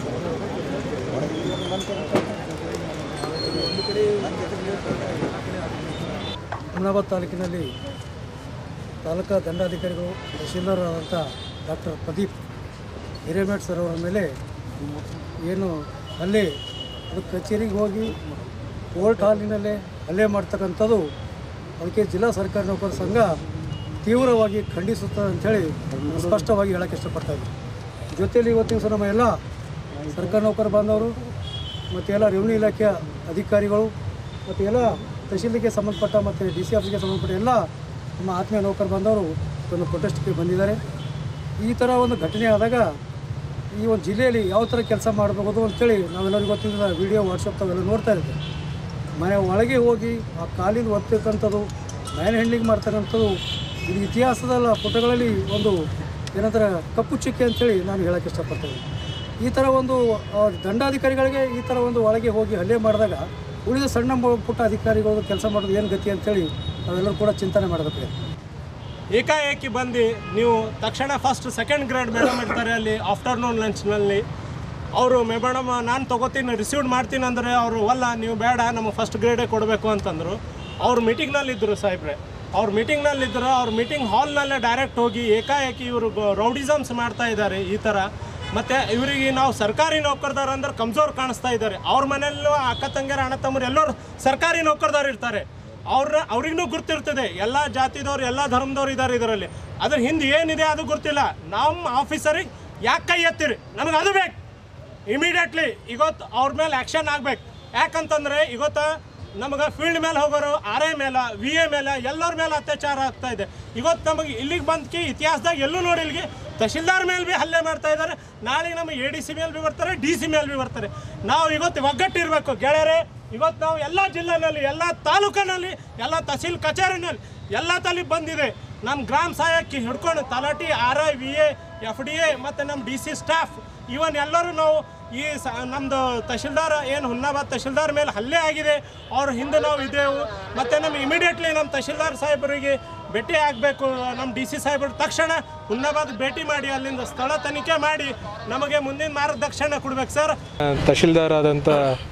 ಹುಮ್ನಾಬಾದ್ ತಾಲೂಕಿನಲ್ಲಿ ತಾಲೂಕಾ ದಂಡಾಧಿಕಾರಿಗಳು ತಹಶೀಲ್ದಾರರಾದಂಥ ಡಾಕ್ಟರ್ ಪ್ರದೀಪ್ ಹಿರೇಮೇಟ್ ಸರ್ ಅವರ ಮೇಲೆ ಏನು ಹಲ್ಲೆ ಅದು ಕಚೇರಿಗೆ ಹೋಗಿ ಕೋರ್ಟ್ ಹಾಲಿನಲ್ಲೇ ಹಲ್ಲೆ ಮಾಡ್ತಕ್ಕಂಥದ್ದು ಅದಕ್ಕೆ ಜಿಲ್ಲಾ ಸರ್ಕಾರಿ ನೌಕರರ ಸಂಘ ತೀವ್ರವಾಗಿ ಖಂಡಿಸುತ್ತದೆ ಅಂಥೇಳಿ ನಾನು ಸ್ಪಷ್ಟವಾಗಿ ಹೇಳೋಕ್ಕೆ ಇಷ್ಟಪಡ್ತಾ ಇದ್ದೀನಿ ಜೊತೆಯಲ್ಲಿ ಇವತ್ತಿನ ದಿವಸ ನಮ್ಮ ಎಲ್ಲ ಸರ್ಕಾರಿ ನೌಕರ ಬಾಂಧವರು ಮತ್ತು ಎಲ್ಲ ರೆವಿನ್ಯೂ ಇಲಾಖೆಯ ಅಧಿಕಾರಿಗಳು ಮತ್ತು ಎಲ್ಲ ತಹಶೀಲ್ಗೆ ಸಂಬಂಧಪಟ್ಟ ಮತ್ತು ಡಿ ಸಿ ಆಫೀಸ್ಗೆ ಸಂಬಂಧಪಟ್ಟ ಎಲ್ಲ ನಮ್ಮ ಆತ್ಮೀಯ ನೌಕರ ಬಾಂಧವರು ಒಂದು ಪ್ರೊಟೆಸ್ಟ್ಗೆ ಬಂದಿದ್ದಾರೆ ಈ ಥರ ಒಂದು ಘಟನೆ ಆದಾಗ ಈ ಒಂದು ಜಿಲ್ಲೆಯಲ್ಲಿ ಯಾವ ಥರ ಕೆಲಸ ಮಾಡಬಹುದು ಅಂತೇಳಿ ನಾವೆಲ್ಲರಿಗೂ ಗೊತ್ತಿಲ್ಲ ವಿಡಿಯೋ ವಾಟ್ಸಪ್ ತಾವೆಲ್ಲ ನೋಡ್ತಾ ಇರ್ತೀವಿ ಮನೆ ಒಳಗೆ ಹೋಗಿ ಆ ಕಾಲಿಂದ ಒತ್ತಕ್ಕಂಥದ್ದು ಮ್ಯಾನ್ ಹ್ಯಾಂಡ್ಲಿಂಗ್ ಮಾಡ್ತಕ್ಕಂಥದ್ದು ಇದು ಇತಿಹಾಸದ ಪುಟಗಳಲ್ಲಿ ಒಂದು ಏನಂತಾರೆ ಕಪ್ಪು ಚುಕ್ಕೆ ಅಂತೇಳಿ ನಾನು ಹೇಳೋಕ್ಕೆ ಇಷ್ಟಪಡ್ತೇನೆ ಈ ಥರ ಒಂದು ಆ, ದಂಡಾಧಿಕಾರಿಗಳಿಗೆ ಈ ಥರ ಒಂದು ಒಳಗೆ ಹೋಗಿ ಹಲ್ಲೆ ಮಾಡಿದಾಗ ಉಳಿದ ಸಣ್ಣ ಮ- ಪುಟ್ಟ ಅಧಿಕಾರಿಗಳು ಕೆಲಸ ಮಾಡೋದು ಏನು ಗತಿ ಅಂತೇಳಿ ನಾವೆಲ್ಲರೂ ಕೂಡ ಚಿಂತನೆ ಮಾಡಬೇಕು ಏಕಾಏಕಿ ಬಂದು ನೀವು ತಕ್ಷಣ ಫಸ್ಟ್ ಸೆಕೆಂಡ್ ಗ್ರೇಡ್ ಮೇಡಮ್ ಇರ್ತಾರೆ ಅಲ್ಲಿ ಆಫ್ಟರ್ನೂನ್ ಲಂಚ್ನಲ್ಲಿ ಅವರು ಮೇಡಮ್ ನಾನು ತೊಗೋತೀನಿ ರಿಸೀವ್ ಮಾಡ್ತೀನಿ ಅಂದರೆ ಅವರು ಅಲ್ಲ ನೀವು ಬೇಡ ನಮಗೆ ಫಸ್ಟ್ ಗ್ರೇಡೇ ಕೊಡಬೇಕು ಅಂತಂದರು ಅವ್ರು ಮೀಟಿಂಗ್ನಲ್ಲಿ ಇದ್ದರು ಸಾಹೇಬ್ರೆ ಅವ್ರ ಮೀಟಿಂಗ್ನಲ್ಲಿ ಇದ್ರು ಅವ್ರ ಮೀಟಿಂಗ್ ಹಾಲ್ನಲ್ಲೇ ಡೈರೆಕ್ಟ್ ಹೋಗಿ ಏಕಾಏಕಿ ಇವರು ರೌಡಿಸಮ್ಸ್ ಮಾಡ್ತಾ ಇದ್ದಾರೆ ಈ ಥರ ಮತ್ತು ಇವರಿಗೆ ನಾವು ಸರ್ಕಾರಿ ನೌಕರದಾರ ಅಂದ್ರೆ ಕಮ್ಜೋರ್ ಕಾಣಿಸ್ತಾ ಇದ್ದಾರೆ ಅವ್ರ ಮನೆಯಲ್ಲೂ ಅಕ್ಕ ತಂಗಿಯರ ಅಣ್ಣ ತಮ್ಮರು ಎಲ್ಲರೂ ಸರ್ಕಾರಿ ನೌಕರದಾರ ಇರ್ತಾರೆ ಅವ್ರ ಅವ್ರಿಗೂ ಗುರ್ತಿರ್ತದೆ ಎಲ್ಲ ಜಾತಿದವ್ರು ಎಲ್ಲ ಧರ್ಮದವ್ರು ಇದ್ದಾರೆ ಇದರಲ್ಲಿ ಅದ್ರ ಹಿಂದೆ ಏನಿದೆ ಅದು ಗೊತ್ತಿಲ್ಲ ನಮ್ಮ ಆಫೀಸರಿಗೆ ಯಾಕೆ ಕೈ ಎತ್ತಿರಿ ನಮಗೆ ಅದು ಬೇಕು ಇಮಿಡಿಯೇಟ್ಲಿ ಇವತ್ತು ಅವ್ರ ಮೇಲೆ ಆ್ಯಕ್ಷನ್ ಆಗ್ಬೇಕು ಯಾಕಂತಂದ್ರೆ ಇವತ್ತು ನಮಗೆ ಫೀಲ್ಡ್ ಮೇಲೆ ಹೋಗೋರು ಆರ್ ಐ ಮೇಲೆ ವಿ ಎ ಮೇಲೆ ಎಲ್ಲರ ಮೇಲೆ ಅತ್ಯಾಚಾರ ಆಗ್ತಾ ಇದೆ ಇವತ್ತು ನಮಗೆ ಇಲ್ಲಿಗೆ ಬಂದ್ಕಿ ಇತಿಹಾಸದಾಗ ಎಲ್ಲೂ ನೋಡಿಲ್ಗಿ ತಹಶೀಲ್ದಾರ್ ಮೇಲೆ ಭೀ ಹಲ್ಲೆ ಮಾಡ್ತಾ ಇದ್ದಾರೆ ನಾಳೆ ನಮಗೆ ಎ ಡಿ ಸಿ ಮೇಲೆ ಭೀ ಬರ್ತಾರೆ ಡಿ ಸಿ ಮೇಲೆ ಭೀ ಬರ್ತಾರೆ ನಾವು ಇವತ್ತು ಒಗ್ಗಟ್ಟಿರಬೇಕು ಗೆಳೆಯರೆ ಇವತ್ತು ನಾವು ಎಲ್ಲ ಜಿಲ್ಲೆನಲ್ಲಿ ಎಲ್ಲ ತಾಲೂಕಿನಲ್ಲಿ ಎಲ್ಲ ತಹಸೀಲ್ ಕಚೇರಿನಲ್ಲಿ ಎಲ್ಲ ತಲೆ ಬಂದಿದೆ ನಮ್ಮ ಗ್ರಾಮ ಸಹಾಯಕ್ಕೆ ಹಿಡ್ಕೊಂಡು ತಲಾಟಿ R I V A F D A ಮತ್ತು ನಮ್ಮ ಡಿ ಸಿ ಸ್ಟಾಫ್ ಇವನ್ ಎಲ್ಲರೂ ನಾವು ಈ ಸ ನಮ್ಮದು ತಹಶೀಲ್ದಾರ್ ಏನು ಹುನ್ನಾಬಾದ್ ತಹಶೀಲ್ದಾರ್ ಮೇಲೆ ಹಲ್ಲೆ ಆಗಿದೆ ಅವ್ರ ಹಿಂದೆ ನಾವು ಇದ್ದೇವು ಮತ್ತು ನಮ್ಗೆ ಇಮಿಡಿಯೇಟ್ಲಿ ನಮ್ಮ ತಹಶೀಲ್ದಾರ್ ಸಾಹೇಬರಿಗೆ ಭೇಟಿ ಆಗಬೇಕು ನಮ್ಮ ಡಿ ಸಿ ಸಾಹೇಬರು ತಕ್ಷಣ ಹುನ್ನಾಬಾದ್ ಭೇಟಿ ಮಾಡಿ ಅಲ್ಲಿಂದ ಸ್ಥಳ ತನಿಖೆ ಮಾಡಿ ನಮಗೆ ಮುಂದಿನ ಮಾರ್ಗದರ್ಶನ ಕೊಡ್ಬೇಕು ಸರ್ ತಹಶೀಲ್ದಾರ್ ಆದಂಥ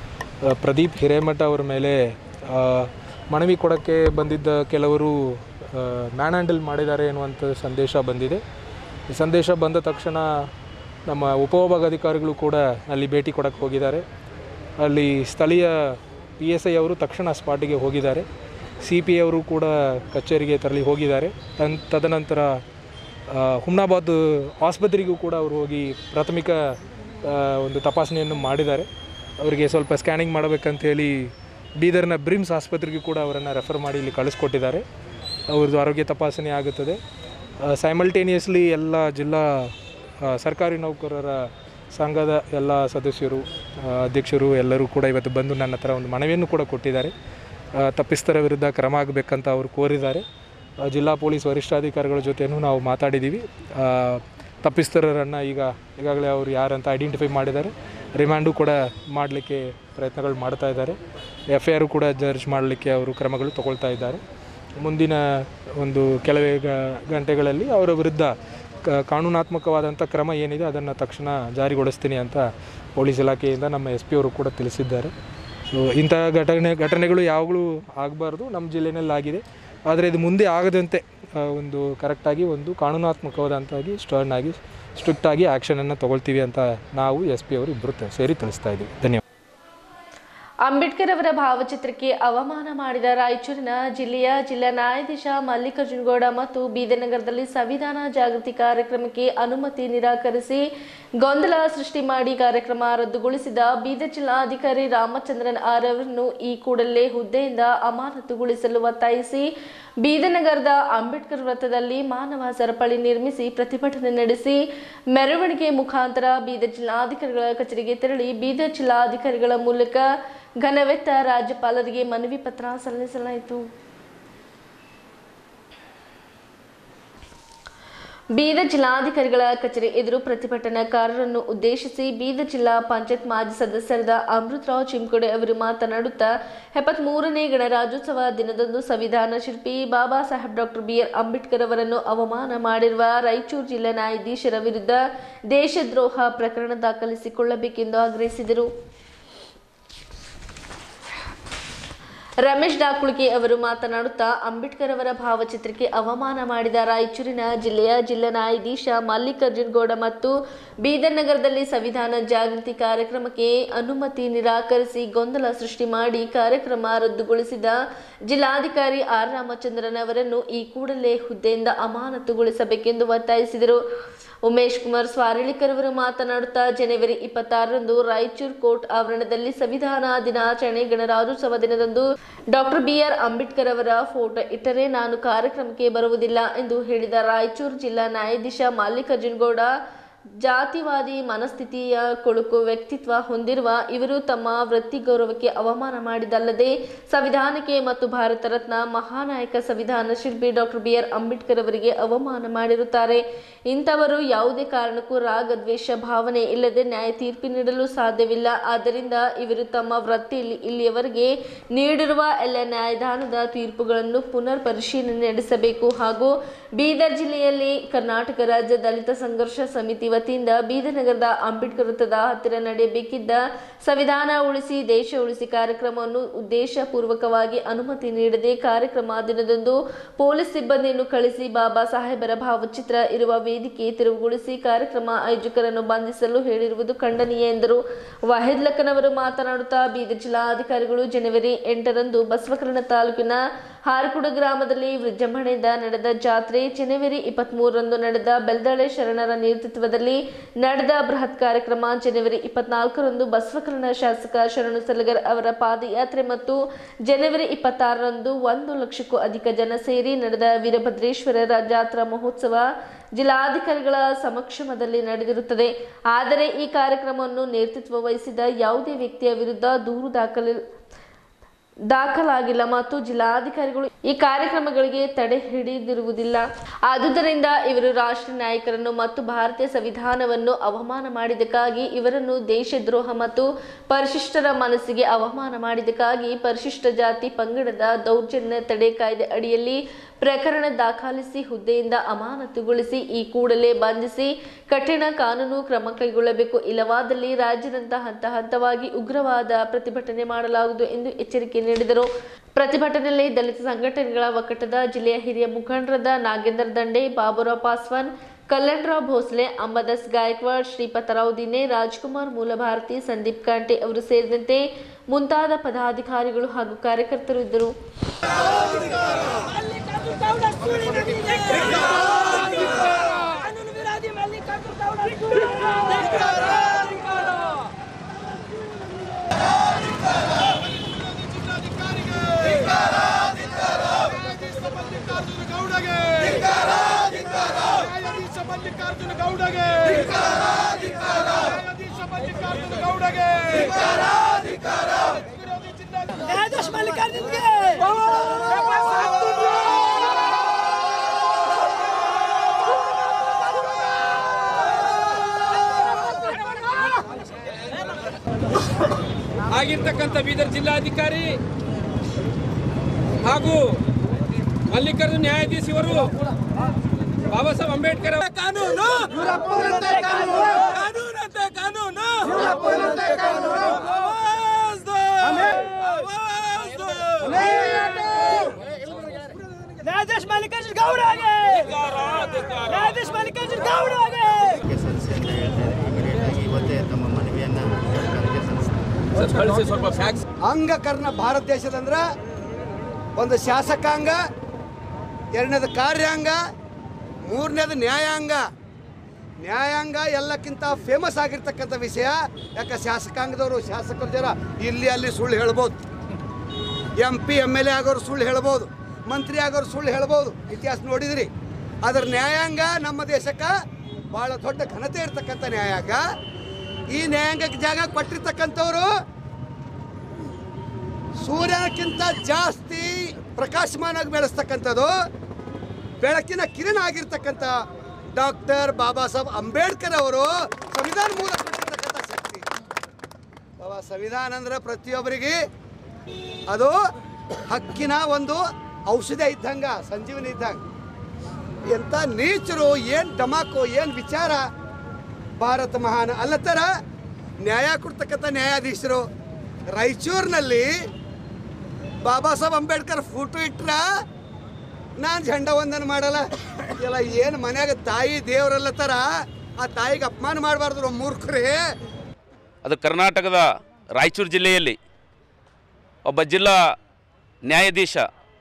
ಆ, ಪ್ರದೀಪ್ ಹಿರೇಮಠ ಅವರ ಮೇಲೆ ಆ, ಮನವಿ ಕೊಡೋಕ್ಕೆ ಬಂದಿದ್ದ ಕೆಲವರು ಮ್ಯಾನ್ ಹ್ಯಾಂಡಲ್ ಮಾಡಿದ್ದಾರೆ ಎನ್ನುವಂಥ ಸಂದೇಶ ಬಂದಿದೆ ಈ ಸಂದೇಶ ಬಂದ ತಕ್ಷಣ ನಮ್ಮ ಉಪವಿಭಾಗಾಧಿಕಾರಿಗಳು ಕೂಡ ಅಲ್ಲಿ ಭೇಟಿ ಕೊಡಕ್ಕೆ ಹೋಗಿದ್ದಾರೆ ಅಲ್ಲಿ ಸ್ಥಳೀಯ ಪಿ ಎಸ್ ಐ ಅವರು ತಕ್ಷಣ ಸ್ಪಾಟಿಗೆ ಹೋಗಿದ್ದಾರೆ ಸಿ ಪಿ ಅವರು ಕೂಡ ಕಚೇರಿಗೆ ತೆರಳಿ ಹೋಗಿದ್ದಾರೆ ತನ್ ತದನಂತರ ಆ, ಹುಮ್ನಾಬಾದ್ ಆಸ್ಪತ್ರೆಗೂ ಕೂಡ ಅವರು ಹೋಗಿ ಪ್ರಾಥಮಿಕ ಆ, ಒಂದು ತಪಾಸಣೆಯನ್ನು ಮಾಡಿದ್ದಾರೆ ಅವರಿಗೆ ಸ್ವಲ್ಪ ಸ್ಕ್ಯಾನಿಂಗ್ ಮಾಡಬೇಕಂತ ಹೇಳಿ ಬೀದರ್ನ ಬ್ರಿಮ್ಸ್ ಆಸ್ಪತ್ರೆಗೂ ಕೂಡ ಅವರನ್ನು ರೆಫರ್ ಮಾಡಿ ಇಲ್ಲಿ ಕಳಿಸ್ಕೊಟ್ಟಿದ್ದಾರೆ ಅವ್ರದ್ದು ಆರೋಗ್ಯ ತಪಾಸಣೆ ಆಗುತ್ತದೆ ಸೈಮಲ್ಟೇನಿಯಸ್ಲಿ ಎಲ್ಲ ಜಿಲ್ಲಾ ಆ, ಸರ್ಕಾರಿ ನೌಕರರ ಸಂಘದ ಎಲ್ಲ ಸದಸ್ಯರು ಆ, ಅಧ್ಯಕ್ಷರು ಎಲ್ಲರೂ ಕೂಡ ಇವತ್ತು ಬಂದು ನನ್ನ ಹತ್ರ ಒಂದು ಮನವಿಯನ್ನು ಕೂಡ ಕೊಟ್ಟಿದ್ದಾರೆ ಆ, ತಪ್ಪಿಸ್ತರ ವಿರುದ್ಧ ಕ್ರಮ ಆಗಬೇಕಂತ ಅವರು ಕೋರಿದ್ದಾರೆ ಆ, ಜಿಲ್ಲಾ ಪೊಲೀಸ್ ವರಿಷ್ಠಾಧಿಕಾರಿಗಳ ಜೊತೆನೂ ನಾವು ಮಾತಾಡಿದ್ದೀವಿ ಆ, ತಪ್ಪಿಸ್ತರನ್ನು ಈಗ ಈಗಾಗಲೇ ಅವರು ಯಾರಂತ ಐಡೆಂಟಿಫೈ ಮಾಡಿದ್ದಾರೆ ರಿಮ್ಯಾಂಡು ಕೂಡ ಮಾಡಲಿಕ್ಕೆ ಪ್ರಯತ್ನಗಳು ಮಾಡ್ತಾ ಇದ್ದಾರೆ ಎಫ್ ಐ ಆರು ಕೂಡ ದರ್ಜ್ ಮಾಡಲಿಕ್ಕೆ ಅವರು ಕ್ರಮಗಳು ತಗೊಳ್ತಾ ಇದ್ದಾರೆ ಮುಂದಿನ ಒಂದು ಕೆಲವೇ ಗ- ಗಂಟೆಗಳಲ್ಲಿ ಅವರ ವಿರುದ್ಧ ಕ- ಕಾನೂನಾತ್ಮಕವಾದಂಥ ಕ್ರಮ ಏನಿದೆ ಅದನ್ನು ತಕ್ಷಣ ಜಾರಿಗೊಳಿಸ್ತೀನಿ ಅಂತ ಪೊಲೀಸ್ ಇಲಾಖೆಯಿಂದ ನಮ್ಮ ಎಸ್ ಪಿ ಅವರು ಕೂಡ ತಿಳಿಸಿದ್ದಾರೆ ಸೊ ಇಂಥ ಘಟನೆ ಘಟನೆಗಳು ಯಾವಾಗಲೂ ಆಗಬಾರ್ದು ನಮ್ಮ ಜಿಲ್ಲೆಯಲ್ಲಿ ಆಗಿದೆ ಆದರೆ ಇದು ಮುಂದೆ ಆಗದಂತೆ ಆ, ಒಂದು ಕರೆಕ್ಟಾಗಿ ಒಂದು ಕಾನೂನಾತ್ಮಕವಾದಂತಾಗಿ ಸ್ಟರ್ನ್ ಆಗಿ ಸ್ಟ್ರಿಕ್ಟಾಗಿ ಆ್ಯಕ್ಷನನ್ನು ತಗೊಳ್ತೀವಿ ಅಂತ ನಾವು ಎಸ್ ಪಿ ಅವರು ಇಬ್ಬರು ಸೇರಿ ತಿಳಿಸ್ತಾ ಇದ್ದೀವಿ ಧನ್ಯವಾದ ಅಂಬೇಡ್ಕರ್ ಅವರ ಭಾವಚಿತ್ರಕ್ಕೆ ಅವಮಾನ ಮಾಡಿದ ರಾಯಚೂರಿನ ಜಿಲ್ಲೆಯ ಜಿಲ್ಲಾ ನ್ಯಾಯಾಧೀಶ ಮಲ್ಲಿಕಾರ್ಜುನಗೌಡ ಮತ್ತು ಬೀದರ್ನಗರದಲ್ಲಿ ಸಂವಿಧಾನ ಜಾಗೃತಿ ಕಾರ್ಯಕ್ರಮಕ್ಕೆ ಅನುಮತಿ ನಿರಾಕರಿಸಿ ಗೊಂದಲ ಸೃಷ್ಟಿ ಮಾಡಿ ಕಾರ್ಯಕ್ರಮ ರದ್ದುಗೊಳಿಸಿದ ಬೀದರ್ ಜಿಲ್ಲಾಧಿಕಾರಿ ರಾಮಚಂದ್ರನ್ ಆರ್ ಅವರನ್ನು ಈ ಕೂಡಲೇ ಹುದ್ದೆಯಿಂದ ಅಮಾನತುಗೊಳಿಸಲು ಒತ್ತಾಯಿಸಿ ಬೀದರ್ನಗರದ ಅಂಬೇಡ್ಕರ್ ವೃತ್ತದಲ್ಲಿ ಮಾನವ ಸರಪಳಿ ನಿರ್ಮಿಸಿ ಪ್ರತಿಭಟನೆ ನಡೆಸಿ ಮೆರವಣಿಗೆ ಮುಖಾಂತರ ಬೀದರ್ ಜಿಲ್ಲಾಧಿಕಾರಿಗಳ ಕಚೇರಿಗೆ ತೆರಳಿ ಬೀದರ್ ಜಿಲ್ಲಾಧಿಕಾರಿಗಳ ಮೂಲಕ ಘನವೆತ್ತ ರಾಜ್ಯಪಾಲರಿಗೆ ಮನವಿ ಪತ್ರ ಸಲ್ಲಿಸಲಾಯಿತು ಬೀದರ್ ಜಿಲ್ಲಾಧಿಕಾರಿಗಳ ಕಚೇರಿ ಎದುರು ಪ್ರತಿಭಟನಾಕಾರರನ್ನು ಉದ್ದೇಶಿಸಿ ಬೀದರ್ ಜಿಲ್ಲಾ ಪಂಚಾಯತ್ ಮಾಜಿ ಸದಸ್ಯರಾದ ಅಮೃತರಾವ್ ಚಿಮ್ಕೋಡೆ ಅವರು ಮಾತನಾಡುತ್ತಾ ಎಪ್ಪತ್ತ್ ಮೂರನೇ ಗಣರಾಜ್ಯೋತ್ಸವ ದಿನದಂದು ಸಂವಿಧಾನ ಶಿಲ್ಪಿ Baba Saheb doctor B R Ambedkar ಅವರನ್ನು ಅವಮಾನ ಮಾಡಿರುವ ರಾಯಚೂರು ಜಿಲ್ಲಾ ನ್ಯಾಯಾಧೀಶರ ವಿರುದ್ಧ ದೇಶದ್ರೋಹ ಪ್ರಕರಣ ದಾಖಲಿಸಿಕೊಳ್ಳಬೇಕೆಂದು ಆಗ್ರಹಿಸಿದರು ರಮೇಶ್ ಡಾಕುಳ್ಗಿ ಅವರು ಮಾತನಾಡುತ್ತಾ ಅಂಬೇಡ್ಕರ್ ಅವರ ಭಾವಚಿತ್ರಕ್ಕೆ ಅವಮಾನ ಮಾಡಿದ ರಾಯಚೂರಿನ ಜಿಲ್ಲೆಯ ಜಿಲ್ಲಾ ನ್ಯಾಯಾಧೀಶ ಮಲ್ಲಿಕಾರ್ಜುನ್ ಗೌಡ ಮತ್ತು ಬೀದರ್ ನಗರದಲ್ಲಿ ಸಂವಿಧಾನ ಜಾಗೃತಿ ಕಾರ್ಯಕ್ರಮಕ್ಕೆ ಅನುಮತಿ ನಿರಾಕರಿಸಿ ಗೊಂದಲ ಸೃಷ್ಟಿ ಮಾಡಿ ಕಾರ್ಯಕ್ರಮ ರದ್ದುಗೊಳಿಸಿದ ಜಿಲ್ಲಾಧಿಕಾರಿ ಆರ್ ರಾಮಚಂದ್ರನ್ ಅವರನ್ನು ಈ ಕೂಡಲೇ ಹುದ್ದೆಯಿಂದ ಅಮಾನತುಗೊಳಿಸಬೇಕೆಂದು ಒತ್ತಾಯಿಸಿದರು ಉಮೇಶ್ ಕುಮಾರ್ ಸ್ವಾರಳಿಕರ್ ಅವರು ಮಾತನಾಡುತ್ತಾ ಜನವರಿ ಇಪ್ಪತ್ತಾರರಂದು ರಾಯಚೂರು ಕೋರ್ಟ್ ಆವರಣದಲ್ಲಿ ಸಂವಿಧಾನ ದಿನಾಚರಣೆ ಗಣರಾಜ್ಯೋತ್ಸವ ದಿನದಂದು ಡಾಕ್ಟರ್ ಬಿಆರ್ ಅಂಬೇಡ್ಕರ್ ಅವರ ಫೋಟೋ ಇಟ್ಟರೆ ನಾನು ಕಾರ್ಯಕ್ರಮಕ್ಕೆ ಬರುವುದಿಲ್ಲ ಎಂದು ಹೇಳಿದ ರಾಯಚೂರು ಜಿಲ್ಲಾ ನ್ಯಾಯಾಧೀಶ ಮಲ್ಲಿಕಾರ್ಜುನ್ ಗೌಡ ಜಾತಿವಾದಿ ಮನಸ್ಥಿತಿಯ ಕೊಳುಕು ವ್ಯಕ್ತಿತ್ವ ಹೊಂದಿರುವ ಇವರು ತಮ್ಮ ವೃತ್ತಿ ಗೌರವಕ್ಕೆ ಅವಮಾನ ಮಾಡಿದಲ್ಲದೆ ಸಂವಿಧಾನಕ್ಕೆ ಮತ್ತು ಭಾರತ ರತ್ನ ಮಹಾನಾಯಕ ಸಂವಿಧಾನ ಶಿಲ್ಪಿ ಡಾಕ್ಟರ್ ಬಿ ಆರ್ ಅಂಬೇಡ್ಕರ್ ಅವರಿಗೆ ಅವಮಾನ ಮಾಡಿರುತ್ತಾರೆ ಇಂಥವರು ಯಾವುದೇ ಕಾರಣಕ್ಕೂ ರಾಗ ದ್ವೇಷ ಭಾವನೆ ಇಲ್ಲದೆ ನ್ಯಾಯ ತೀರ್ಪು ನೀಡಲು ಸಾಧ್ಯವಿಲ್ಲ ಆದ್ದರಿಂದ ಇವರು ತಮ್ಮ ವೃತ್ತಿಯಲ್ಲಿ ಇಲ್ಲಿಯವರೆಗೆ ನೀಡಿರುವ ಎಲ್ಲ ನ್ಯಾಯದಾನದ ತೀರ್ಪುಗಳನ್ನು ಪುನರ್ ಪರಿಶೀಲನೆ ನಡೆಸಬೇಕು ಹಾಗೂ ಬೀದರ್ ಜಿಲ್ಲೆಯಲ್ಲಿ ಕರ್ನಾಟಕ ರಾಜ್ಯ ದಲಿತ ಸಂಘರ್ಷ ಸಮಿತಿ ಸಮಿತಿ ವತಿಯಿಂದ ಬೀದರ್ ನಗರದ ಅಂಬೇಡ್ಕರ್ ವೃತ್ತದ ಹತ್ತಿರ ನಡೆಯಬೇಕಿದ್ದ ಸಂವಿಧಾನ ಉಳಿಸಿ ದೇಶ ಉಳಿಸಿ ಕಾರ್ಯಕ್ರಮವನ್ನು ಉದ್ದೇಶಪೂರ್ವಕವಾಗಿ ಅನುಮತಿ ನೀಡದೆ ಕಾರ್ಯಕ್ರಮ ದಿನದಂದು ಪೊಲೀಸ್ ಸಿಬ್ಬಂದಿಯನ್ನು ಕಳಿಸಿ ಬಾಬಾ ಸಾಹೇಬರ ಭಾವಚಿತ್ರ ಇರುವ ವೇದಿಕೆ ತೆರವುಗೊಳಿಸಿ ಕಾರ್ಯಕ್ರಮ ಆಯೋಜಕರನ್ನು ಬಂಧಿಸಲು ಹೇಳಿರುವುದು ಖಂಡನೀಯ ಎಂದರು ವಾಹಿದ್ ಲಕ್ಕನವರು ಮಾತನಾಡುತ್ತಾ ಬೀದರ್ ಜಿಲ್ಲಾಧಿಕಾರಿಗಳು ಜನವರಿ ಎಂಟರಂದು ಬಸವಕರಣ ತಾಲೂಕಿನ ಹಾರಕುಡ ಗ್ರಾಮದಲ್ಲಿ ವಿಜೃಂಭಣೆಯಿಂದ ನಡೆದ ಜಾತ್ರೆ ಜನವರಿ ಇಪ್ಪತ್ಮೂರರಂದು ನಡೆದ ಬೆಲ್ದಳೆ ಶರಣರ ನೇತೃತ್ವದಲ್ಲಿ ನಡೆದ ಬೃಹತ್ ಕಾರ್ಯಕ್ರಮ ಜನವರಿ ಇಪ್ಪತ್ನಾಲ್ಕರಂದು ಬಸವಕರಣ ಶಾಸಕ ಶರಣು ಸಲಗರ್ ಅವರ ಪಾದಯಾತ್ರೆ ಮತ್ತು ಜನವರಿ ಇಪ್ಪತ್ತಾರರಂದು ಒಂದು ಲಕ್ಷಕ್ಕೂ ಅಧಿಕ ಜನ ಸೇರಿ ನಡೆದ ವೀರಭದ್ರೇಶ್ವರರ ಜಾತ್ರಾ ಮಹೋತ್ಸವ ಜಿಲ್ಲಾಧಿಕಾರಿಗಳ ಸಮಕ್ಷಮದಲ್ಲಿ ನಡೆದಿರುತ್ತದೆ ಆದರೆ ಈ ಕಾರ್ಯಕ್ರಮವನ್ನು ನೇತೃತ್ವ ವಹಿಸಿದ ಯಾವುದೇ ವ್ಯಕ್ತಿಯ ವಿರುದ್ಧ ದೂರು ದಾಖಲೆ ದಾಖಲಾಗಿಲ್ಲ ಮತ್ತು ಜಿಲ್ಲಾಧಿಕಾರಿಗಳು ಈ ಕಾರ್ಯಕ್ರಮಗಳಿಗೆ ತಡೆ ಹಿಡಿದಿರುವುದಿಲ್ಲ ಆದುದರಿಂದ ಇವರು ರಾಷ್ಟ್ರ ನಾಯಕರನ್ನು ಮತ್ತು ಭಾರತೀಯ ಸಂವಿಧಾನವನ್ನು ಅವಮಾನ ಮಾಡಿದ್ದಕ್ಕಾಗಿ ಇವರನ್ನು ದೇಶದ್ರೋಹ ಮತ್ತು ಪರಿಶಿಷ್ಟರ ಮನಸ್ಸಿಗೆ ಅವಮಾನ ಮಾಡಿದ್ದಕ್ಕಾಗಿ ಪರಿಶಿಷ್ಟ ಜಾತಿ ಪಂಗಡದ ದೌರ್ಜನ್ಯ ತಡೆ ಕಾಯ್ದೆ ಅಡಿಯಲ್ಲಿ ಪ್ರಕರಣ ದಾಖಲಿಸಿ ಹುದ್ದೆಯಿಂದ ಅಮಾನತುಗೊಳಿಸಿ ಈ ಕೂಡಲೇ ಬಂಧಿಸಿ ಕಠಿಣ ಕಾನೂನು ಕ್ರಮ ಕೈಗೊಳ್ಳಬೇಕು ಇಲ್ಲವಾದಲ್ಲಿ ರಾಜ್ಯದಂತ ಹಂತ ಹಂತವಾಗಿ ಉಗ್ರವಾದ ಪ್ರತಿಭಟನೆ ಮಾಡಲಾಗುವುದು ಎಂದು ಎಚ್ಚರಿಕೆ ನೀಡಿದರು ಪ್ರತಿಭಟನೆಯಲ್ಲಿ ದಲಿತ ಸಂಘಟನೆಗಳ ಒಕ್ಕೂಟದ ಜಿಲ್ಲೆಯ ಹಿರಿಯ ಮುಖಂಡರಾದ ನಾಗೇಂದ್ರ ದಂಡೆ ಬಾಬುರಾವ್ ಪಾಸ್ವಾನ್ ಕಲ್ಯಾಣರಾವ್ ಭೋಸ್ಲೆ ಅಂಬದಾಸ್ ಗಾಯಕ್ವಾಡ್ ಶ್ರೀಪತರಾವ್ ದಿನೆ ರಾಜ್ಕುಮಾರ್ ಮೂಲಭಾರತಿ ಸಂದೀಪ್ ಕಾಂಟೆ ಅವರು ಸೇರಿದಂತೆ ಮುಂತಾದ ಪದಾಧಿಕಾರಿಗಳು ಹಾಗೂ ಕಾರ್ಯಕರ್ತರು ಇದ್ದರು ಕಾನೂನು ವಿರೋಧಿ ಮಲ್ಲಿಕಾರ್ಜುನ ಮಲ್ಲಿಕಾರ್ಜುನ ಗೌಡಗೆ ನ್ಯಾಯಾಧೀಶ ಮಲ್ಲಿಕಾರ್ಜುನ ಗೌಡಗೆ ನ್ಯಾಯಾಧೀಶ ಮಲ್ಲಿಕಾರ್ಜುನ್ಗೆ ಆಗಿರ್ತಕ್ಕಂಥ ಬೀದರ್ ಜಿಲ್ಲಾಧಿಕಾರಿ ಹಾಗೂ ಮಲ್ಲಿಕಾರ್ಜುನ ನ್ಯಾಯಾಧೀಶ ಇವರು ಬಾಬಾ ಸಾಹೇಬ್ ಅಂಬೇಡ್ಕರ್ ಅವರ ಕಾನೂನು ಕಾನೂನಂತೆ ಕಾನೂನು ಆವಾಜ್ ದೋ! ಆವಾಜ್ ದೋ! ನ್ಯಾಯಾಧೀಶ ಮಲ್ಲಿಕಾರ್ಜುನ ಗೌಡಗೆ ನ್ಯಾಯಾಧೀಶ ಮಲ್ಲಿಕಾರ್ಜುನ ಗೌಡಗೆ ಇವತ್ತೇ ತಮ್ಮ ಮನವಿಯನ್ನು ಸರ್ಕಾರಕ್ಕೆ ಸಲ್ಲಿಸ್ತಾರೆ ಕಳಿಸಿ ಸ್ವಲ್ಪ ಫ್ಯಾಕ್ಸ್ ಅಂಗಕರ್ಣ ಭಾರತ ದೇಶದಂದ್ರೆ ಒಂದು ಶಾಸಕಾಂಗ ಎರಡನೇದು ಕಾರ್ಯಾಂಗ ಮೂರನೇದು ನ್ಯಾಯಾಂಗ ನ್ಯಾಯಾಂಗ ಎಲ್ಲಕ್ಕಿಂತ ಫೇಮಸ್ ಆಗಿರ್ತಕ್ಕಂಥ ವಿಷಯ ಯಾಕೆ ಶಾಸಕಾಂಗದವರು ಶಾಸಕರ ಜನ ಇಲ್ಲಿ ಅಲ್ಲಿ ಸುಳ್ಳು ಹೇಳ್ಬೋದು M P M L A ಆಗೋರು ಸುಳ್ಳು ಹೇಳ್ಬೋದು ಮಂತ್ರಿ ಆಗೋರು ಸುಳ್ಳು ಹೇಳ್ಬೋದು ಇತಿಹಾಸ ನೋಡಿದಿರಿ ಅದರ ನ್ಯಾಯಾಂಗ ನಮ್ಮ ದೇಶಕ್ಕೆ ಭಾಳ ದೊಡ್ಡ ಘನತೆ ಇರ್ತಕ್ಕಂಥ ನ್ಯಾಯಾಂಗ ಈ ನ್ಯಾಯಾಂಗಕ್ಕೆ ಜಾಗ ಕೊಟ್ಟಿರ್ತಕ್ಕಂಥವ್ರು ಸೂರ್ಯನಕ್ಕಿಂತ ಜಾಸ್ತಿ ಪ್ರಕಾಶಮಾನವಾಗಿ ಬೆಳೆಸ್ತಕ್ಕಂಥದ್ದು ಬೆಳಕಿನ ಕಿರಣ ಆಗಿರ್ತಕ್ಕಂಥ ಡಾಕ್ಟರ್ ಬಾಬಾ ಸಾಹೇಬ್ ಅಂಬೇಡ್ಕರ್ ಅವರು ಸಂವಿಧಾನ ಮೂಲ ಕೊಟ್ಟಿರ್ತಕ್ಕಂಥ ಶಕ್ತಿ ಬಾಬಾ ಸಂವಿಧಾನ ಅಂದ್ರೆ ಪ್ರತಿಯೊಬ್ಬರಿಗೆ ಅದು ಹಕ್ಕಿನ ಒಂದು ಔಷಧ ಇದ್ದಂಗ ಸಂಜೀವನಿ ಇದ್ದಂಗ ಎಂಥ ನೀಚರು ಏನು ಡಮಾಕು ಏನು ವಿಚಾರ ಭಾರತ ಮಹಾನ್ ಅಲ್ಲತ್ತರ ನ್ಯಾಯ ಕೊಡ್ತಕ್ಕಂಥ ನ್ಯಾಯಾಧೀಶರು ರಾಯಚೂರಿನಲ್ಲಿ ಬಾಬಾ ಸಾಹೇಬ್ ಅಂಬೇಡ್ಕರ್ ಫೋಟೋ ಇಟ್ರ ನಾನು ಝಂಡ ವಂದನೆ ಮಾಡಲ್ಲ ಇಲ್ಲ ಏನು ಮನ್ಯಾಗ ತಾಯಿ ದೇವರಲ್ಲತ್ತಾರ ಆ ತಾಯಿಗೆ ಅಪಮಾನ ಮಾಡಬಾರ್ದು ಮೂರ್ಖರೇ ಅದು ಕರ್ನಾಟಕದ ರಾಯಚೂರು ಜಿಲ್ಲೆಯಲ್ಲಿ ಒಬ್ಬ ಜಿಲ್ಲಾ ನ್ಯಾಯಾಧೀಶ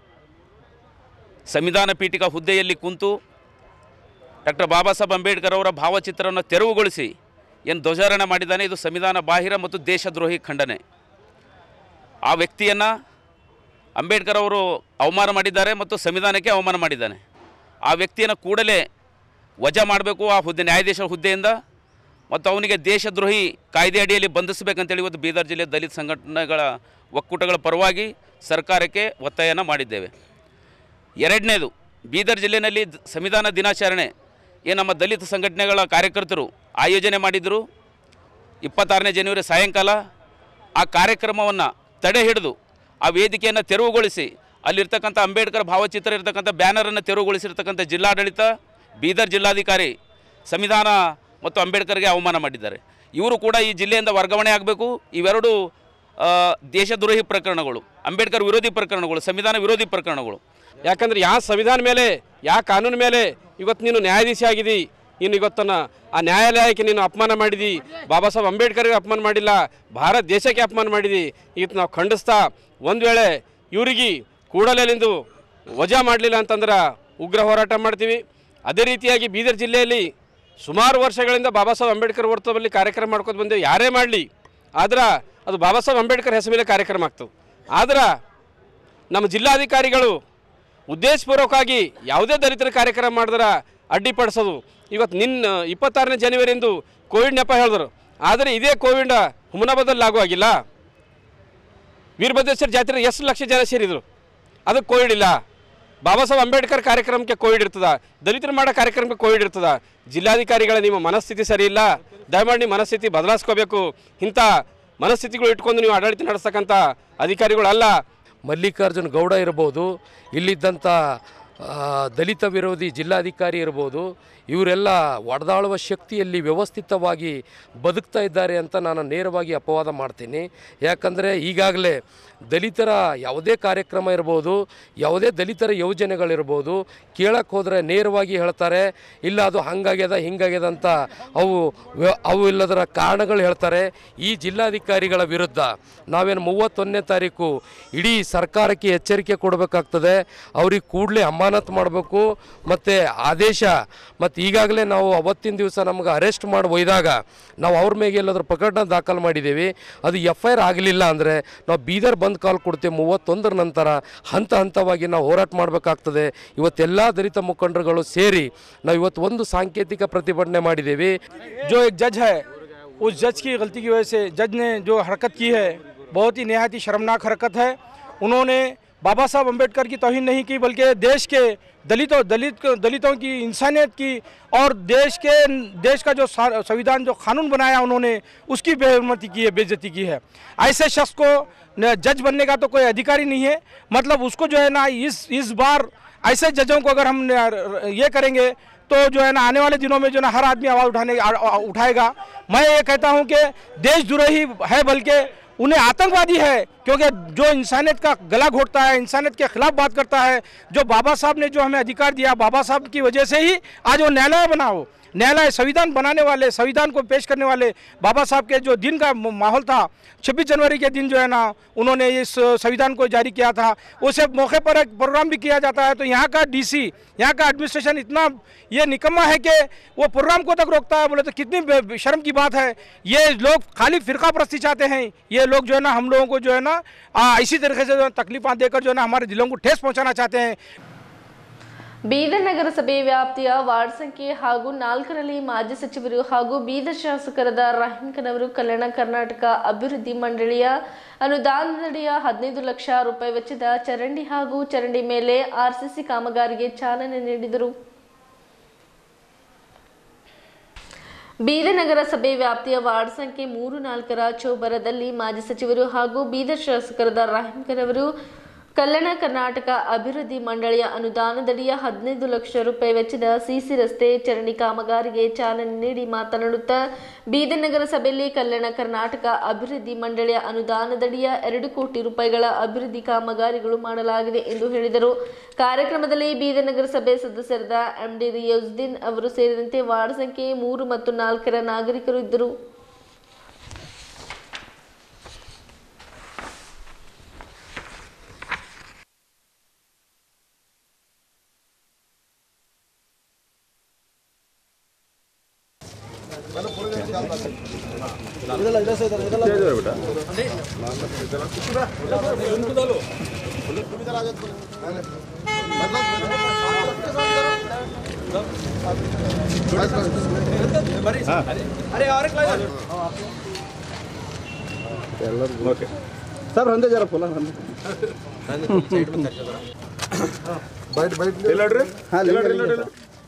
ಸಂವಿಧಾನ ಪೀಠಿಕ ಹುದ್ದೆಯಲ್ಲಿ ಕುಂತು ಡಾಕ್ಟರ್ ಬಾಬಾ ಸಾಹೇಬ್ ಅಂಬೇಡ್ಕರ್ ಅವರ ಭಾವಚಿತ್ರವನ್ನು ತೆರವುಗೊಳಿಸಿ ಏನು ಧ್ವಜಾರೋಹಣ ಮಾಡಿದ್ದಾನೆ ಇದು ಸಂವಿಧಾನ ಬಾಹಿರ ಮತ್ತು ದೇಶದ್ರೋಹಿ ಖಂಡನೆ ಆ ವ್ಯಕ್ತಿಯನ್ನು ಅಂಬೇಡ್ಕರ್ ಅವರು ಅವಮಾನ ಮಾಡಿದ್ದಾರೆ ಮತ್ತು ಸಂವಿಧಾನಕ್ಕೆ ಅವಮಾನ ಮಾಡಿದ್ದಾನೆ ಆ ವ್ಯಕ್ತಿಯನ್ನು ಕೂಡಲೇ ವಜಾ ಮಾಡಬೇಕು ಆ ಹುದ್ದೆ ನ್ಯಾಯಾಧೀಶ ಹುದ್ದೆಯಿಂದ ಮತ್ತು ಅವನಿಗೆ ದೇಶದ್ರೋಹಿ ಕಾಯ್ದೆ ಅಡಿಯಲ್ಲಿ ಬಂಧಿಸಬೇಕಂತೇಳಿ ಇವತ್ತು ಬೀದರ್ ಜಿಲ್ಲೆ ದಲಿತ ಸಂಘಟನೆಗಳ ಒಕ್ಕೂಟಗಳ ಪರವಾಗಿ ಸರ್ಕಾರಕ್ಕೆ ಒತ್ತಾಯನ ಮಾಡಿದ್ದೇವೆ ಎರಡನೇದು ಬೀದರ್ ಜಿಲ್ಲೆಯಲ್ಲಿ ದ್- ಸಂವಿಧಾನ ದಿನಾಚರಣೆ ಏನು ನಮ್ಮ ದಲಿತ ಸಂಘಟನೆಗಳ ಕಾರ್ಯಕರ್ತರು ಆಯೋಜನೆ ಮಾಡಿದರು ಇಪ್ಪತ್ತಾರನೇ ಜನವರಿ ಸಾಯಂಕಾಲ ಆ ಕಾರ್ಯಕ್ರಮವನ್ನು ತಡೆ ಹಿಡಿದು ಆ ವೇದಿಕೆಯನ್ನು ತೆರವುಗೊಳಿಸಿ ಅಲ್ಲಿರ್ತಕ್ಕಂಥ ಅಂಬೇಡ್ಕರ್ ಭಾವಚಿತ್ರ ಇರ್ತಕ್ಕಂಥ ಬ್ಯಾನರನ್ನು ತೆರವುಗೊಳಿಸಿರ್ತಕ್ಕಂಥ ಜಿಲ್ಲಾಡಳಿತ ಬೀದರ್ ಜಿಲ್ಲಾಧಿಕಾರಿ ಸಂವಿಧಾನ ಮತ್ತು ಅಂಬೇಡ್ಕರ್ಗೆ ಅವಮಾನ ಮಾಡಿದ್ದಾರೆ ಇವರು ಕೂಡ ಈ ಜಿಲ್ಲೆಯಿಂದ ವರ್ಗಾವಣೆ ಆಗಬೇಕು ಇವೆರಡು ಆ, ದೇಶದ್ರೋಹಿ ಪ್ರಕರಣಗಳು ಅಂಬೇಡ್ಕರ್ ವಿರೋಧಿ ಪ್ರಕರಣಗಳು ಸಂವಿಧಾನ ವಿರೋಧಿ ಪ್ರಕರಣಗಳು ಯಾಕಂದ್ರೆ ಯಾವ ಸಂವಿಧಾನ ಮೇಲೆ ಯಾವ ಕಾನೂನು ಮೇಲೆ ಇವತ್ತು ನೀನು ನ್ಯಾಯಾಧೀಶ ಆಗಿದಿ ನೀನು ಇವತ್ತನ್ನ ಆ ನ್ಯಾಯಾಲಯಕ್ಕೆ ನೀನು ಅಪಮಾನ ಮಾಡಿದಿ ಬಾಬಾ ಸಾಹೇಬ್ ಅಂಬೇಡ್ಕರ್ಗೆ ಅಪಮಾನ ಮಾಡಿಲ್ಲ ಭಾರತ ದೇಶಕ್ಕೆ ಅಪಮಾನ ಮಾಡಿದಿ ಇವತ್ತು ನಾವು ಖಂಡಿಸ್ತಾ ಒಂದು ವೇಳೆ ಇವರಿಗೆ ಕೂಡಲೇಲಿಂದು ವಜಾ ಮಾಡಲಿಲ್ಲ ಅಂತಂದ್ರೆ ಉಗ್ರ ಹೋರಾಟ ಮಾಡ್ತೀವಿ ಅದೇ ರೀತಿಯಾಗಿ ಬೀದರ್ ಜಿಲ್ಲೆಯಲ್ಲಿ ಸುಮಾರು ವರ್ಷಗಳಿಂದ ಬಾಬಾ ಸಾಹೇಬ್ ಅಂಬೇಡ್ಕರ್ ವರ್ತದಲ್ಲಿ ಕಾರ್ಯಕ್ರಮ ಮಾಡ್ಕೊಂಡು ಬಂದೇವೆ ಯಾರೇ ಮಾಡಲಿ ಆದ್ರೆ ಅದು ಬಾಬಾ ಸಾಹೇಬ್ ಅಂಬೇಡ್ಕರ್ ಹೆಸರು ಮೇಲೆ ಕಾರ್ಯಕ್ರಮ ಆಗ್ತದೆ ಆದ್ರೆ ನಮ್ಮ ಜಿಲ್ಲಾಧಿಕಾರಿಗಳು ಉದ್ದೇಶಪೂರ್ವಕವಾಗಿ ಯಾವುದೇ ದಲಿತರ ಕಾರ್ಯಕ್ರಮ ಮಾಡಿದ್ರೆ ಅಡ್ಡಿಪಡಿಸೋದು ಇವತ್ತು ನಿನ್ನ ಇಪ್ಪತ್ತಾರನೇ ಜನವರಿಯಿಂದ ಕೋವಿಡ್ ನೆಪ ಹೇಳಿದ್ರು ಆದರೆ ಇದೇ ಕೋವಿಡ್ ಹುಮನಾಬಾದಲ್ಲಿ ಲಾಗೂ ಆಗಿಲ್ಲ ವೀರಭದ್ರೇಶ್ವರ ಜಾತ್ರೆ ಎಷ್ಟು ಲಕ್ಷ ಜನ ಸೇರಿದರು ಅದಕ್ಕೆ ಕೋವಿಡ್ ಇಲ್ಲ ಬಾಬಾ ಸಾಹೇಬ್ ಅಂಬೇಡ್ಕರ್ ಕಾರ್ಯಕ್ರಮಕ್ಕೆ ಕೋವಿಡ್ ಇರ್ತದ ದಲಿತರು ಮಾಡೋ ಕಾರ್ಯಕ್ರಮಕ್ಕೆ ಕೋವಿಡ್ ಇರ್ತದ ಜಿಲ್ಲಾಧಿಕಾರಿಗಳ ನಿಮ್ಮ ಮನಸ್ಥಿತಿ ಸರಿ ಇಲ್ಲ ದಯಮಾಡಿ ನಿಮ್ಮ ಮನಸ್ಥಿತಿ ಬದಲಾಯಿಸ್ಕೋಬೇಕು ಇಂಥ ಮನಸ್ಥಿತಿಗಳು ಇಟ್ಕೊಂಡು ನೀವು ಆಡಳಿತ ನಡೆಸ್ತಕ್ಕಂಥ ಅಧಿಕಾರಿಗಳಲ್ಲ ಮಲ್ಲಿಕಾರ್ಜುನ್ ಗೌಡ ಇರ್ಬೋದು ಇಲ್ಲಿದ್ದಂಥ ಆ, ದಲಿತ ವಿರೋಧಿ ಜಿಲ್ಲಾಧಿಕಾರಿ ಇರ್ಬೋದು ಇವರೆಲ್ಲ ಒಡೆದಾಳುವ ಶಕ್ತಿಯಲ್ಲಿ ವ್ಯವಸ್ಥಿತವಾಗಿ ಬದುಕ್ತಾ ಇದ್ದಾರೆ ಅಂತ ನಾನು ನೇರವಾಗಿ ಅಪವಾದ ಮಾಡ್ತೀನಿ ಯಾಕಂದರೆ ಈಗಾಗಲೇ ದಲಿತರ ಯಾವುದೇ ಕಾರ್ಯಕ್ರಮ ಇರ್ಬೋದು ಯಾವುದೇ ದಲಿತರ ಯೋಜನೆಗಳಿರ್ಬೋದು ಕೇಳಕ್ಕೆ ಹೋದರೆ ನೇರವಾಗಿ ಹೇಳ್ತಾರೆ ಇಲ್ಲ ಅದು ಹಂಗಾಗ್ಯದ ಹಿಂಗಾಗ್ಯದ ಅಂತ ಅವು ವ್ಯ- ಅವು ಇಲ್ಲದರ ಕಾರಣಗಳು ಹೇಳ್ತಾರೆ ಈ ಜಿಲ್ಲಾಧಿಕಾರಿಗಳ ವಿರುದ್ಧ ನಾವೇನು ಮೂವತ್ತೊಂದನೇ ತಾರೀಕು ಇಡೀ ಸರ್ಕಾರಕ್ಕೆ ಎಚ್ಚರಿಕೆ ಕೊಡಬೇಕಾಗ್ತದೆ ಅವ್ರಿಗೆ ಕೂಡಲೇ ಅಮಾನತ್ ಮಾಡಬೇಕು ಮತ್ತು ಆದೇಶ ಮತ್ತು ಈಗಾಗಲೇ ನಾವು ಅವತ್ತಿನ ದಿವಸ ನಮ್ಗೆ ಅರೆಸ್ಟ್ ಮಾಡಿ ಒಯ್ದಾಗ ನಾವು ಅವ್ರ ಮೇಲೆ ಎಲ್ಲಾದ್ರೂ ಪ್ರಕರಣ ದಾಖಲು ಮಾಡಿದ್ದೀವಿ ಅದು ಎಫ್ ಐ ಆರ್ ಆಗಲಿಲ್ಲ ಅಂದರೆ ನಾವು ಬೀದರ್ ಬಂದ್ ಕಾಲ್ ಕೊಡ್ತೇವೆ ಮೂವತ್ತೊಂದರ ನಂತರ ಹಂತ ಹಂತವಾಗಿ ನಾವು ಹೋರಾಟ ಮಾಡಬೇಕಾಗ್ತದೆ ಇವತ್ತೆಲ್ಲ ದಲಿತ ಮುಖಂಡರುಗಳು ಸೇರಿ ನಾವು ಇವತ್ತು ಒಂದು ಸಾಂಕೇತಿಕ ಪ್ರತಿಭಟನೆ ಮಾಡಿದ್ದೀವಿ जो एक जज है उस जज की गलती की वजह से जज ने जो हरकत की है बहुत ही नहायत ही शर्मनाक हरकत है उन्होंने बाबा साहब अम्बेडकर की तोहिन नहीं की बल्कि देश के दलितों दलित दलितों की इंसानियत की और देश के देश का जो सा- संविधान जो कानून बनाया उन्होंने उसकी बेहरमती की है बेइज्जती की है ऐसे शख्स को न- जज बनने का तो कोई अधिकार ही नहीं है मतलब उसको जो है ना इस इस बार ऐसे जजों को अगर हम न- ये करेंगे तो जो है ना आने वाले दिनों में जो ना हर आदमी आवाज़ उठाने आ- आ- उठाएगा मैं ये कहता हूँ कि देशद्रोही है बल्कि उन्हें आतंकवादी है क्योंकि जो इंसानियत का गला घोटता है इंसानियत के खिलाफ बात करता है जो बाबा साहब ने जो हमें अधिकार दिया बाबा साहब की वजह से ही आज वो न्यायालय बना हो न्यायालय संविधान बनाने वाले संविधान को पेश करने वाले बाबा साहब के जो दिन का म- माहौल था छब्बीस जनवरी के दिन जो है ना उन्होंने इस संविधान को जारी किया था उसे मौके पर एक प्रोग्राम भी किया जाता है तो यहाँ का डीसी यहाँ का एडमिनिस्ट्रेशन इतना ये निकम्मा है कि वो प्रोग्राम को तक रोकता है बोले तो कितनी बे- बे- शर्म की बात है ये लोग खाली फिरका प्रस्ती चाहते हैं ये लोग जो है ना हम लोगों को जो है ना आ, इसी तरीके से जो है तकलीफा देकर जो है ना हमारे दिलों को ठेस पहुँचाना चाहते हैं ಬೀದರ್ ನಗರಸಭೆ ವ್ಯಾಪ್ತಿಯ ವಾರ್ಡ್ ಸಂಖ್ಯೆ ಹಾಗೂ ನಾಲ್ಕರಲ್ಲಿ ಮಾಜಿ ಸಚಿವರು ಹಾಗೂ ಬೀದರ್ ಶಾಸಕರಾದ ರಹೀಂಖನವರು ಕಲ್ಯಾಣ ಕರ್ನಾಟಕ ಅಭಿವೃದ್ಧಿ ಮಂಡಳಿಯ ಅನುದಾನದಡಿಯ ಹದಿನೈದು ಲಕ್ಷ ರೂಪಾಯಿ ವೆಚ್ಚದ ಚರಂಡಿ ಹಾಗೂ ಚರಂಡಿ ಮೇಲೆ ಆರ್ಸಿಸಿ ಕಾಮಗಾರಿಗೆ ಚಾಲನೆ ನೀಡಿದರು ಬೀದರ್ ನಗರಸಭೆ ವ್ಯಾಪ್ತಿಯ ವಾರ್ಡ್ ಸಂಖ್ಯೆ ಮೂರು ನಾಲ್ಕರ ಚೌಬರದಲ್ಲಿ ಮಾಜಿ ಸಚಿವರು ಹಾಗೂ ಬೀದರ್ ಶಾಸಕರಾದ ರಾಹಿಂಕರ್ ಅವರು ಕಲ್ಯಾಣ ಕರ್ನಾಟಕ ಅಭಿವೃದ್ಧಿ ಮಂಡಳಿಯ ಅನುದಾನದಡಿಯ ಹದಿನೈದು ಲಕ್ಷ ರೂಪಾಯಿ ವೆಚ್ಚದ ಸಿಸಿ ರಸ್ತೆ ಚರಂಡಿ ಕಾಮಗಾರಿಗೆ ಚಾಲನೆ ನೀಡಿ ಮಾತನಾಡುತ್ತಾ ಬೀದರ್ ನಗರಸಭೆಯಲ್ಲಿ ಕಲ್ಯಾಣ ಕರ್ನಾಟಕ ಅಭಿವೃದ್ಧಿ ಮಂಡಳಿಯ ಅನುದಾನದಡಿಯ ಎರಡು ಕೋಟಿ ರೂಪಾಯಿಗಳ ಅಭಿವೃದ್ಧಿ ಕಾಮಗಾರಿಗಳು ಮಾಡಲಾಗಿದೆ ಎಂದು ಹೇಳಿದರು ಕಾರ್ಯಕ್ರಮದಲ್ಲಿ ಬೀದರ್ ನಗರಸಭೆ ಸದಸ್ಯರಾದ ಎಂಡಿ ರಿಯೋಜ್ದೀನ್ ಅವರು ಸೇರಿದಂತೆ ವಾರ್ಡ್ ಸಂಖ್ಯೆ ಮೂರು ಮತ್ತು ನಾಲ್ಕರ ನಾಗರಿಕರು ಇದ್ದರು अरे और एक ಓಕೆ ಸರ್ ಒಂದೇ ಜರ ಫುಲ್ बैठ बैठ ಇಲ್ಲ ನೋಡ್ರಿ हाँ, ले लो, ले लो, ले लो।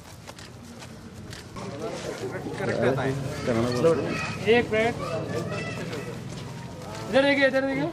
एक मिनट इधर देखिए इधर देखिए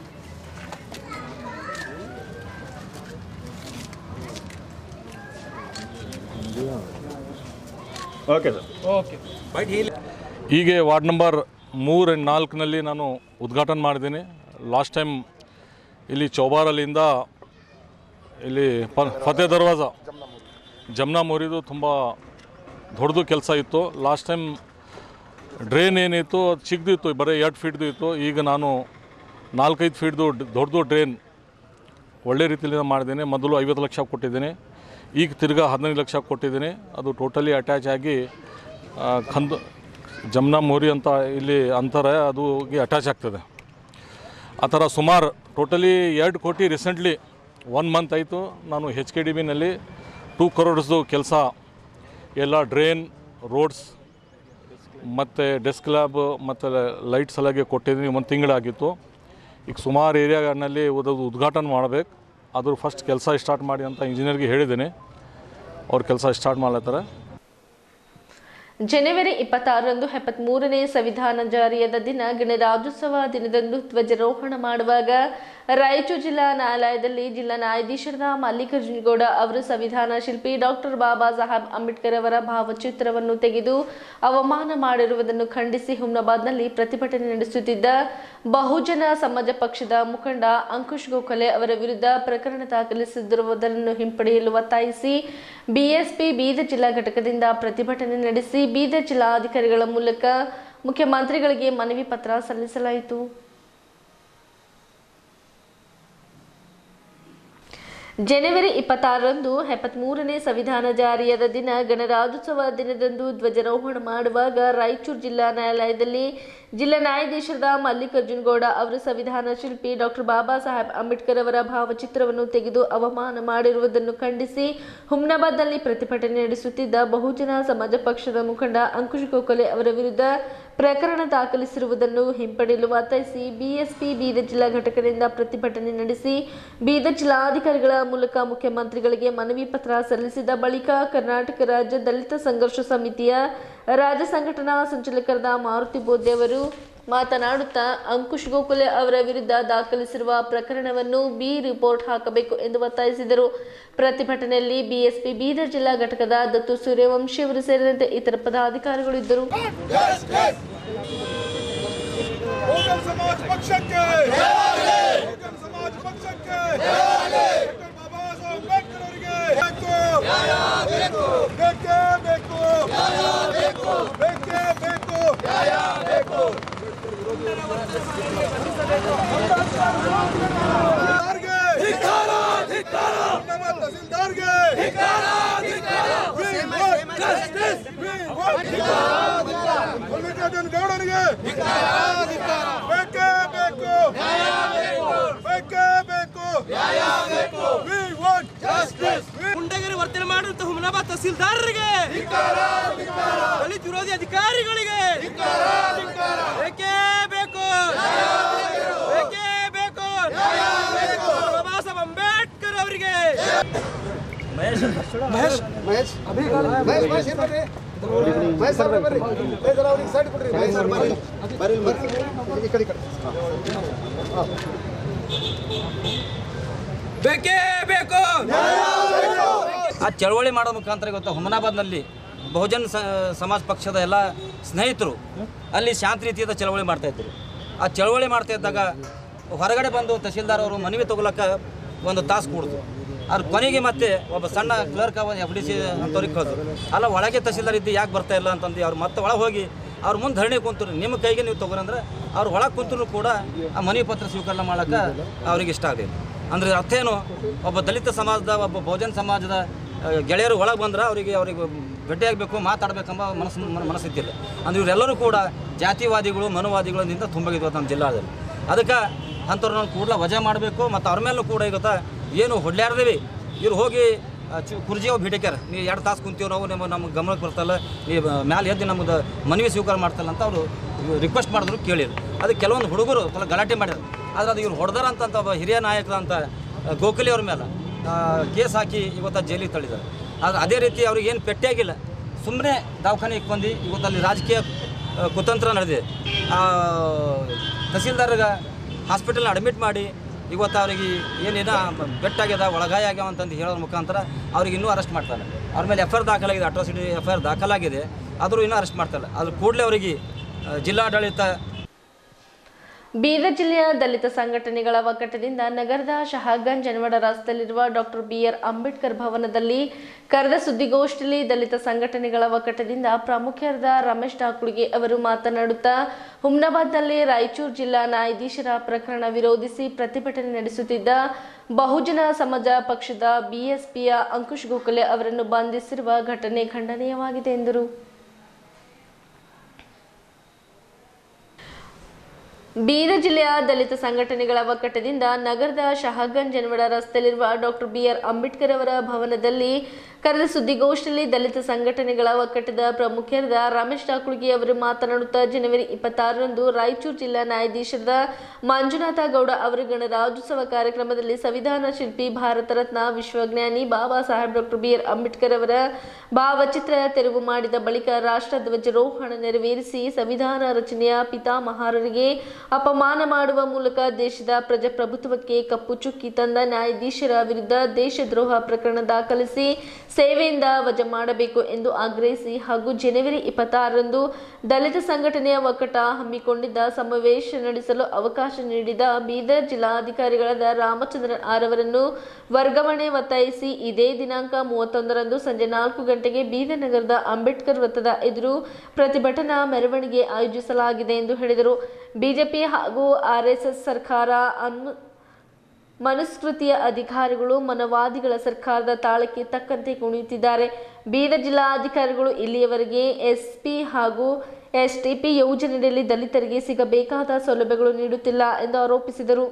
ಓಕೆ ಸರ್ ओके ಹೀಗೆ ವಾರ್ಡ್ ನಂಬರ್ ಮೂರು ಆ್ಯಂಡ್ ನಾಲ್ಕನಲ್ಲಿ ನಾನು ಉದ್ಘಾಟನೆ ಮಾಡಿದ್ದೀನಿ ಲಾಸ್ಟ್ ಟೈಮ್ ಇಲ್ಲಿ ಚೌಬಾರಲ್ಲಿಂದ ಇಲ್ಲಿ ಪ ಫತೇ ದರ್ವಾಜ ಜಮ್ನಾ ಮೋರಿದು ತುಂಬ ದೊಡ್ಡದು ಕೆಲಸ ಇತ್ತು ಲಾಸ್ಟ್ ಟೈಮ್ ಡ್ರೈನ್ ಏನಿತ್ತು ಅದು ಚಿಕ್ಕದಿತ್ತು ಬರೀ ಎರಡು ಫೀಟ್ದು ಇತ್ತು ಈಗ ನಾನು ನಾಲ್ಕೈದು ಫೀಟ್ದು ಡ್- ದೊಡ್ಡದು ಡ್ರೈನ್ ಒಳ್ಳೆ ರೀತಿಯಿಂದ ಮಾಡಿದ್ದೀನಿ ಮೊದಲು ಐವತ್ತು ಲಕ್ಷ ಕೊಟ್ಟಿದ್ದೀನಿ ಈಗ ತಿರ್ಗಾ ಹದಿನೈದು ಲಕ್ಷ ಕೊಟ್ಟಿದ್ದೀನಿ ಅದು ಟೋಟಲಿ ಅಟ್ಯಾಚ್ ಆಗಿ ಆ, ಖಂದ್ ಜಮ್ನಾ ಮೋರಿ ಅಂತ ಇಲ್ಲಿ ಅಂತಾರೆ ಅದುಗೆ ಅಟ್ಯಾಚ್ ಆಗ್ತದೆ ಆ ಥರ ಸುಮಾರು ಟೋಟಲಿ ಎರಡು ಕೋಟಿ ರೀಸೆಂಟ್ಲಿ ಒನ್ ಮಂತ್ ಆಯಿತು ನಾನು ಹೆಚ್ ಕೆ ಡಿ ಬಿನಲ್ಲಿ ಟೂ ಕರೋಡ್ಸ್ದು ಕೆಲಸ ಎಲ್ಲ ಡ್ರೈನ್ ರೋಡ್ಸ್ ಮತ್ತು ಡೆಸ್ಕ್ ಲ್ಯಾಬ್ ಮತ್ತು ಲೈಟ್ ಸಲಹೆ ಕೊಟ್ಟಿದ್ದೀನಿ ಒಂದು ತಿಂಗಳಾಗಿತ್ತು ಈಗ ಸುಮಾರು ಏರಿಯಾಗಳಲ್ಲಿ ಅದು ಉದ್ಘಾಟನೆ ಮಾಡಬೇಕು ಅದ್ರ ಫಸ್ಟ್ ಕೆಲಸ ಸ್ಟಾರ್ಟ್ ಮಾಡಿ ಅಂತ ಇಂಜಿನಿಯರ್ಗೆ ಹೇಳಿದ್ದೀನಿ ಅವ್ರ ಕೆಲಸ ಸ್ಟಾರ್ಟ್ ಮಾಡ್ಲತ್ತಾರೆ ಜನವರಿ ಇಪ್ಪತ್ತಾರರಂದು ಎಪ್ಪತ್ಮೂರನೇ ಸಂವಿಧಾನ ಜಾರಿಯಾದ ದಿನ ಗಣರಾಜ್ಯೋತ್ಸವ ದಿನದಂದು ಧ್ವಜಾರೋಹಣ ಮಾಡುವಾಗ ರಾಯಚೂರು ಜಿಲ್ಲಾ ನ್ಯಾಯಾಲಯದಲ್ಲಿ ಜಿಲ್ಲಾ ನ್ಯಾಯಾಧೀಶರಾದ ಮಲ್ಲಿಕಾರ್ಜುನ ಗೌಡ ಅವರು ಸಂವಿಧಾನ ಶಿಲ್ಪಿ ಡಾಕ್ಟರ್ ಬಾಬಾ ಸಾಹೇಬ್ ಅಂಬೇಡ್ಕರ್ ಅವರ ಭಾವಚಿತ್ರವನ್ನು ತೆಗೆದು ಅವಮಾನ ಮಾಡಿರುವುದನ್ನು ಖಂಡಿಸಿ ಹುಮ್ನಾಬಾದ್ನಲ್ಲಿ ಪ್ರತಿಭಟನೆ ನಡೆಸುತ್ತಿದ್ದ ಬಹುಜನ ಸಮಾಜ ಪಕ್ಷದ ಮುಖಂಡ ಅಂಕುಶ್ ಗೋಖಲೆ ಅವರ ವಿರುದ್ಧ ಪ್ರಕರಣ ದಾಖಲಿಸಿರುವುದನ್ನು ಹಿಂಪಡೆಯಲು ಒತ್ತಾಯಿಸಿ ಬಿಎಸ್ಪಿ ಬೀದರ್ ಜಿಲ್ಲಾ ಘಟಕದಿಂದ ಪ್ರತಿಭಟನೆ ನಡೆಸಿ ಬೀದರ್ ಜಿಲ್ಲಾಧಿಕಾರಿಗಳ ಮೂಲಕ ಮುಖ್ಯಮಂತ್ರಿಗಳಿಗೆ ಮನವಿ ಪತ್ರ ಸಲ್ಲಿಸಲಾಯಿತು ಜನವರಿ ಇಪ್ಪತ್ತಾರರಂದು ಎಪ್ಪತ್ಮೂರನೇ ಸಂವಿಧಾನ ಜಾರಿಯಾದ ದಿನ ಗಣರಾಜ್ಯೋತ್ಸವ ದಿನದಂದು ಧ್ವಜಾರೋಹಣ ಮಾಡುವಾಗ ರಾಯಚೂರು ಜಿಲ್ಲಾ ನ್ಯಾಯಾಲಯದಲ್ಲಿ ಜಿಲ್ಲಾ ನ್ಯಾಯಾಧೀಶರಾದ ಮಲ್ಲಿಕಾರ್ಜುನ ಗೌಡ ಅವರು ಸಂವಿಧಾನ ಶಿಲ್ಪಿ ಡಾಕ್ಟರ್ ಬಾಬಾ ಸಾಹೇಬ್ ಅಂಬೇಡ್ಕರ್ ಅವರ ಭಾವಚಿತ್ರವನ್ನು ತೆಗೆದು ಅವಮಾನ ಮಾಡಿರುವುದನ್ನು ಖಂಡಿಸಿ ಹುಮ್ನಾಬಾದ್ನಲ್ಲಿ ಪ್ರತಿಭಟನೆ ನಡೆಸುತ್ತಿದ್ದ ಬಹುಜನ ಸಮಾಜ ಪಕ್ಷದ ಮುಖಂಡ ಅಂಕುಶ್ ಗೋಖಲೆ ಅವರ ವಿರುದ್ಧ ಪ್ರಕರಣ ದಾಖಲಿಸಿರುವುದನ್ನು ಹಿಂಪಡೆಯಲು ಒತ್ತಾಯಿಸಿ ಬಿಎಸ್ಪಿ ಬೀದರ್ ಜಿಲ್ಲಾ ಘಟಕದಿಂದ ಪ್ರತಿಭಟನೆ ನಡೆಸಿ ಬೀದರ್ ಜಿಲ್ಲಾಧಿಕಾರಿಗಳ ಮೂಲಕ ಮುಖ್ಯಮಂತ್ರಿಗಳಿಗೆ ಮನವಿ ಪತ್ರ ಸಲ್ಲಿಸಿದ ಬಳಿಕ ಕರ್ನಾಟಕ ರಾಜ್ಯ ದಲಿತ ಸಂಘರ್ಷ ಸಮಿತಿಯ ರಾಜ್ಯ ಸಂಘಟನಾ ಸಂಚಾಲಕರಾದ ಮಾರುತಿ ಬೋಧೆ ಅವರು ಮಾತನಾಡುತ್ತಾ ಅಂಕುಶ್ ಗೋಖಲೆ ಅವರ ವಿರುದ್ಧ ದಾಖಲಿಸಿರುವ ಪ್ರಕರಣವನ್ನು ಬಿ ರಿಪೋರ್ಟ್ ಹಾಕಬೇಕು ಎಂದು ಒತ್ತಾಯಿಸಿದರು ಪ್ರತಿಭಟನೆಯಲ್ಲಿ ಬಿಎಸ್ಪಿ ಬೀದರ್ ಜಿಲ್ಲಾ ಘಟಕದ ದತ್ತು ಸೂರ್ಯವಂಶಿ ಅವರು ಸೇರಿದಂತೆ ಇತರ ಪದಾಧಿಕಾರಿಗಳು ಇದ್ದರು ಬಹುಜನ ಸಮಾಜ ಪಕ್ಷಕ್ಕೆ ಬಹುಜನ ಸಮಾಜ ಪಕ್ಷಕ್ಕೆ ಡಾಕ್ಟರ್ ಬಾಬಾ ಸಾಹೇಬ್ ಅಂಬೇಡ್ಕರ್ ಅವರಿಗೆ ಬೇಕು ಬೇಕೇ ಬೇಕು ಬೇಕೇ ಬೇಕು ನಮ್ಮ ತಹಸೀಲ್ದಾರ್ಗೆ ಮಲ್ಲಿಕಾರ್ಜುನ ಗೌಡರಿಗೆ ಬೇಕೇ ಬೇಕು ಬೇಕೇ ಬೇಕು We want justice. ಗುಂಡಗಿರಿ ವರ್ತನೆ ಮಾಡುವಂತ ಹುಮನಾಬಾದ್ ತಹಸೀಲ್ದಾರರಿಗೆ ದಲಿತ ವಿರೋಧಿ ಅಧಿಕಾರಿಗಳಿಗೆ ಬೇಕೇ ಬೇಕು ಬೇಕೇ ಬೇಕು ಬಾಬಾ ಸಾಹೇಬ್ ಅಂಬೇಡ್ಕರ್ ಅವರಿಗೆ ಮಹೇಶ್ ಮಹೇಶ್ ಅಭಿ ಮಹೇಶ್ ಮಹೇಶ್ ಏನ್ ಬರ್ರಿ ಮಹೇಶ್ ಸರ್ ಬರ್ರಿ ಏ ಜರ ಅವ್ರಿಗೆ ಸೈಡ್ ಕೊಡ್ರಿ ಮಹೇಶ್ ಸರ್ ಬರ್ರಿ ಬರ್ರಿ ಬರ್ರಿ ಈ ಕಡೆ ಈ ಕಡೆ ಬೇಕೇ ಬೇಕು ಆ ಚಳವಳಿ ಮಾಡೋ ಮುಖಾಂತರ ಇವತ್ತು ಹುಮನಾಬಾದ್ನಲ್ಲಿ ಬಹುಜನ್ ಸ- ಸಮಾಜ ಪಕ್ಷದ ಎಲ್ಲ ಸ್ನೇಹಿತರು ಅಲ್ಲಿ ಶಾಂತ ರೀತಿಯಾದ ಚಳವಳಿ ಮಾಡ್ತಾ ಇದ್ರು ಆ ಚಳವಳಿ ಮಾಡ್ತಾ ಇದ್ದಾಗ ಹೊರಗಡೆ ಬಂದು ತಹಸೀಲ್ದಾರ್ ಅವರು ಮನವಿ ತಗೊಳಕ್ಕೆ ಒಂದು ತಾಸು ಕೂಡ್ದು ಅದ್ರ ಕೊನೆಗೆ ಮತ್ತೆ ಒಬ್ಬ ಸಣ್ಣ ಕ್ಲರ್ಕ್ ಎಫ್ ಡಿ ಸಿ ಅಂತವ್ರಿಗೆ ಕಳೆದ್ರು ಅಲ್ಲ ಒಳಗೆ ತಹಸೀಲ್ದಾರ್ ಇದ್ದು ಯಾಕೆ ಬರ್ತಾ ಇಲ್ಲ ಅಂತಂದು ಅವ್ರು ಮತ್ತೆ ಒಳಗೆ ಹೋಗಿ ಅವ್ರ ಮುಂದೆ ಧರಣಿ ಕುಂತರು ನಿಮ್ಮ ಕೈಗೆ ನೀವು ತಗೋರಂದ್ರೆ ಅವ್ರು ಒಳಗೆ ಕುಂತರು ಕೂಡ ಆ ಮನವಿ ಪತ್ರ ಸ್ವೀಕಾರ ಮಾಡೋಕ್ಕೆ ಅವ್ರಿಗೆ ಇಷ್ಟ ಆಗಲಿಲ್ಲ ಅಂದ್ರೆ ಅರ್ಥ ಏನು ಒಬ್ಬ ದಲಿತ ಸಮಾಜದ ಒಬ್ಬ ಬಹುಜನ ಸಮಾಜದ ಆ, ಗೆಳೆಯರು ಒಳಗೆ ಬಂದ್ರೆ ಅವರಿಗೆ ಅವರಿಗೆ ಭೇಟಿಯಾಗಬೇಕು ಮಾತಾಡಬೇಕೆಂಬ ಮನಸ್ಸು ಮನ- ಮನಸ್ಸಿದ್ದಿಲ್ಲ ಅಂದ್ರೆ ಇವರೆಲ್ಲರೂ ಕೂಡ ಜಾತಿವಾದಿಗಳು ಮನುವಾದಿಗಳಿಂದ ತುಂಬಿಗಿದ್ವು ನಮ್ಮ ಜಿಲ್ಲಾದಲ್ಲಿ ಅದಕ್ಕೆ ಅಂಥವ್ರನ್ನ ಕೂಡಲೇ ವಜಾ ಮಾಡಬೇಕು ಮತ್ತು ಅವ್ರ ಮೇಲೂ ಕೂಡ ಇವತ್ತು ಏನು ಹೊಡ್ಲಾರ್ದೇವಿ ಇವ್ರು ಹೋಗಿ ಆ, ಚು ಕುರ್ಜಿ ಅವು ಭೇಟಿಕ್ಯಾರ ನೀವು ಎರಡು ತಾಸು ಕುಂತೀವಿ ನಾವು ನಮ್ಮ ನಮ್ಗೆ ಗಮನಕ್ಕೆ ಬರ್ತಲ್ಲ ನೀವು ಮ್ಯಾಲೆ ಎದ್ದು ನಮ್ಮದು ಮನವಿ ಸ್ವೀಕಾರ ಮಾಡ್ತಲ್ಲ ಅಂತ ಅವರು ರಿಕ್ವೆಸ್ಟ್ ಮಾಡಿದ್ರು ಕೇಳಿದ್ರು ಅದಕ್ಕೆ ಕೆಲವೊಂದು ಹುಡುಗರು ಸ್ವಲ್ಪ ಗಲಾಟೆ ಮಾಡ್ಯಾರ ಆದರೆ ಅದು ಇವ್ರು ಹೊಡೆದಾರ ಅಂತ ಒಬ್ಬ ಹಿರಿಯ ನಾಯಕರಂತ ಗೋಖಲೆ ಅವ್ರ ಮೇಲೆ ಆ, ಕೇಸ್ ಹಾಕಿ ಇವತ್ತು ಜೈಲಿಗೆ ತಳ್ಳಿದ್ದಾರೆ ಆದರೆ ಅದೇ ರೀತಿ ಅವ್ರಿಗೆ ಏನು ಪೆಟ್ಟಿಯಾಗಿಲ್ಲ ಸುಮ್ಮನೆ ದವಾಖಾನೆಗೆ ಬಂದು ಇವತ್ತು ಅಲ್ಲಿ ರಾಜಕೀಯ ಆ, ಕುತಂತ್ರ ನಡೆದಿದೆ ಆ, ತಹಸೀಲ್ದಾರ್ಗೆ ಹಾಸ್ಪಿಟಲ್ನ ಅಡ್ಮಿಟ್ ಮಾಡಿ ಇವತ್ತು ಅವರಿಗೆ ಏನೇನ ಬೆಟ್ಟಾಗ್ಯದ ಒಳಗಾಯ ಆಗ್ಯಾವ ಅಂತಂದು ಹೇಳೋದ್ರ ಮುಖಾಂತರ ಅವ್ರಿಗೆ ಇನ್ನೂ ಅರೆಸ್ಟ್ ಮಾಡ್ತಾರೆ ಅವ್ರ ಮೇಲೆ ಎಫ್ ಐ ಆರ್ ದಾಖಲಾಗಿದೆ ಅಟ್ರಾಸಿಟಿ ಎಫ್ ಐ ಆರ್ ದಾಖಲಾಗಿದೆ ಆದರೂ ಇನ್ನೂ ಅರೆಸ್ಟ್ ಮಾಡ್ತಾರೆ ಅದ್ರ ಕೂಡಲೇ ಅವರಿಗೆ ಆ, ಜಿಲ್ಲಾಡಳಿತ ಬೀದರ್ ಜಿಲ್ಲೆಯ ದಲಿತ ಸಂಘಟನೆಗಳ ಒಕ್ಕೂಟದಿಂದ ನಗರದ ಶಹಾಗಂಜ್ ಜನವಡ ರಸ್ತೆಯಲ್ಲಿರುವ ಡಾಕ್ಟರ್ ಬಿಆರ್ ಅಂಬೇಡ್ಕರ್ ಭವನದಲ್ಲಿ ಕರೆದ ಸುದ್ದಿಗೋಷ್ಠಿಯಲ್ಲಿ ದಲಿತ ಸಂಘಟನೆಗಳ ಒಕ್ಕೂಟದಿಂದ ಪ್ರಮುಖರಾದ ರಮೇಶ್ ಡಾಕುಳಿಗೆ ಅವರು ಮಾತನಾಡುತ್ತಾ ಹುಮ್ನಾಬಾದ್ನಲ್ಲಿ ರಾಯಚೂರು ಜಿಲ್ಲಾ ನ್ಯಾಯಾಧೀಶರ ಪ್ರಕರಣ ವಿರೋಧಿಸಿ ಪ್ರತಿಭಟನೆ ನಡೆಸುತ್ತಿದ್ದ ಬಹುಜನ ಸಮಾಜ ಪಕ್ಷದ ಬಿಎಸ್ಪಿಯ ಅಂಕುಶ್ ಗೋಖಲೆ ಅವರನ್ನು ಬಂಧಿಸಿರುವ ಘಟನೆ ಖಂಡನೀಯವಾಗಿದೆ ಎಂದರು ಬೀದರ್ ಜಿಲ್ಲೆಯ ದಲಿತ ಸಂಘಟನೆಗಳ ಒಕ್ಕೂಟದಿಂದ ನಗರದ ಶಹಾಗಂಜ್ ಜನವಡ ರಸ್ತೆಯಲ್ಲಿರುವ ಡಾಕ್ಟರ್ ಬಿಆರ್ ಅಂಬೇಡ್ಕರ್ ಅವರ ಭವನದಲ್ಲಿ ಕರೆದ ಸುದ್ದಿಗೋಷ್ಠಿಯಲ್ಲಿ ದಲಿತ ಸಂಘಟನೆಗಳ ಒಕ್ಕೂಟದ ಪ್ರಮುಖರಾದ ರಮೇಶ್ ಡಾಕುಳ್ಗಿ ಅವರು ಮಾತನಾಡುತ್ತಾ ಜನವರಿ ಇಪ್ಪತ್ತಾರರಂದು ರಾಯಚೂರು ಜಿಲ್ಲಾ ನ್ಯಾಯಾಧೀಶರಾದ ಮಂಜುನಾಥ ಗೌಡ ಅವರ ಗಣರಾಜ್ಯೋತ್ಸವ ಕಾರ್ಯಕ್ರಮದಲ್ಲಿ ಸಂವಿಧಾನ ಶಿಲ್ಪಿ ಭಾರತ ರತ್ನ ವಿಶ್ವಜ್ಞಾನಿ ಬಾಬಾ ಸಾಹೇಬ್ ಡಾಕ್ಟರ್ ಬಿಆರ್ ಅಂಬೇಡ್ಕರ್ ಅವರ ಭಾವಚಿತ್ರ ತೆರವು ಮಾಡಿದ ಬಳಿಕ ರಾಷ್ಟ್ರ ಧ್ವಜಾರೋಹಣ ನೆರವೇರಿಸಿ ಸಂವಿಧಾನ ರಚನೆಯ ಪಿತಾಮಹಾರರಿಗೆ ಅಪಮಾನ ಮಾಡುವ ಮೂಲಕ ದೇಶದ ಪ್ರಜಾಪ್ರಭುತ್ವಕ್ಕೆ ಕಪ್ಪು ಚುಕ್ಕಿ ತಂದ ನ್ಯಾಯಾಧೀಶರ ವಿರುದ್ಧ ದೇಶದ್ರೋಹ ಪ್ರಕರಣ ದಾಖಲಿಸಿ ಸೇವೆಯಿಂದ ವಜಾ ಮಾಡಬೇಕು ಎಂದು ಆಗ್ರಹಿಸಿ ಹಾಗೂ ಜನವರಿ ಇಪ್ಪತ್ತಾರರಂದು ದಲಿತ ಸಂಘಟನೆಯ ಒಕ್ಕೂಟ ಹಮ್ಮಿಕೊಂಡಿದ್ದ ಸಮಾವೇಶ ನಡೆಸಲು ಅವಕಾಶ ನೀಡಿದ ಬೀದರ್ ಜಿಲ್ಲಾಧಿಕಾರಿಗಳಾದ ರಾಮಚಂದ್ರನ್ ಆರ್ ಅವರನ್ನು ವರ್ಗಾವಣೆ ಒತ್ತಾಯಿಸಿ ಇದೇ ದಿನಾಂಕ ಮೂವತ್ತೊಂದರಂದು ಸಂಜೆ ನಾಲ್ಕು ಗಂಟೆಗೆ ಬೀದರ್ ನಗರದ ಅಂಬೇಡ್ಕರ್ ವೃತ್ತದ ಎದುರು ಪ್ರತಿಭಟನಾ ಮೆರವಣಿಗೆ ಆಯೋಜಿಸಲಾಗಿದೆ ಎಂದು ಹೇಳಿದರು ಬಿಜೆಪಿ ಹಾಗೂ ಆರ್ಎಸ್ಎಸ್ ಸರ್ಕಾರ ಅನು ಮನುಸ್ಮೃತಿಯ ಅಧಿಕಾರಿಗಳು ಮನವಾದಿಗಳ ಸರ್ಕಾರದ ತಾಳಕ್ಕೆ ತಕ್ಕಂತೆ ಕುಣಿಯುತ್ತಿದ್ದಾರೆ ಬೀದರ್ ಜಿಲ್ಲಾಧಿಕಾರಿಗಳು ಇಲ್ಲಿಯವರೆಗೆ ಎಸ್ಪಿ ಹಾಗೂ ಎಸ್ಟಿಪಿ ಯೋಜನೆಯಲ್ಲಿ ದಲಿತರಿಗೆ ಸಿಗಬೇಕಾದ ಸೌಲಭ್ಯಗಳು ನೀಡುತ್ತಿಲ್ಲ ಎಂದು ಆರೋಪಿಸಿದರು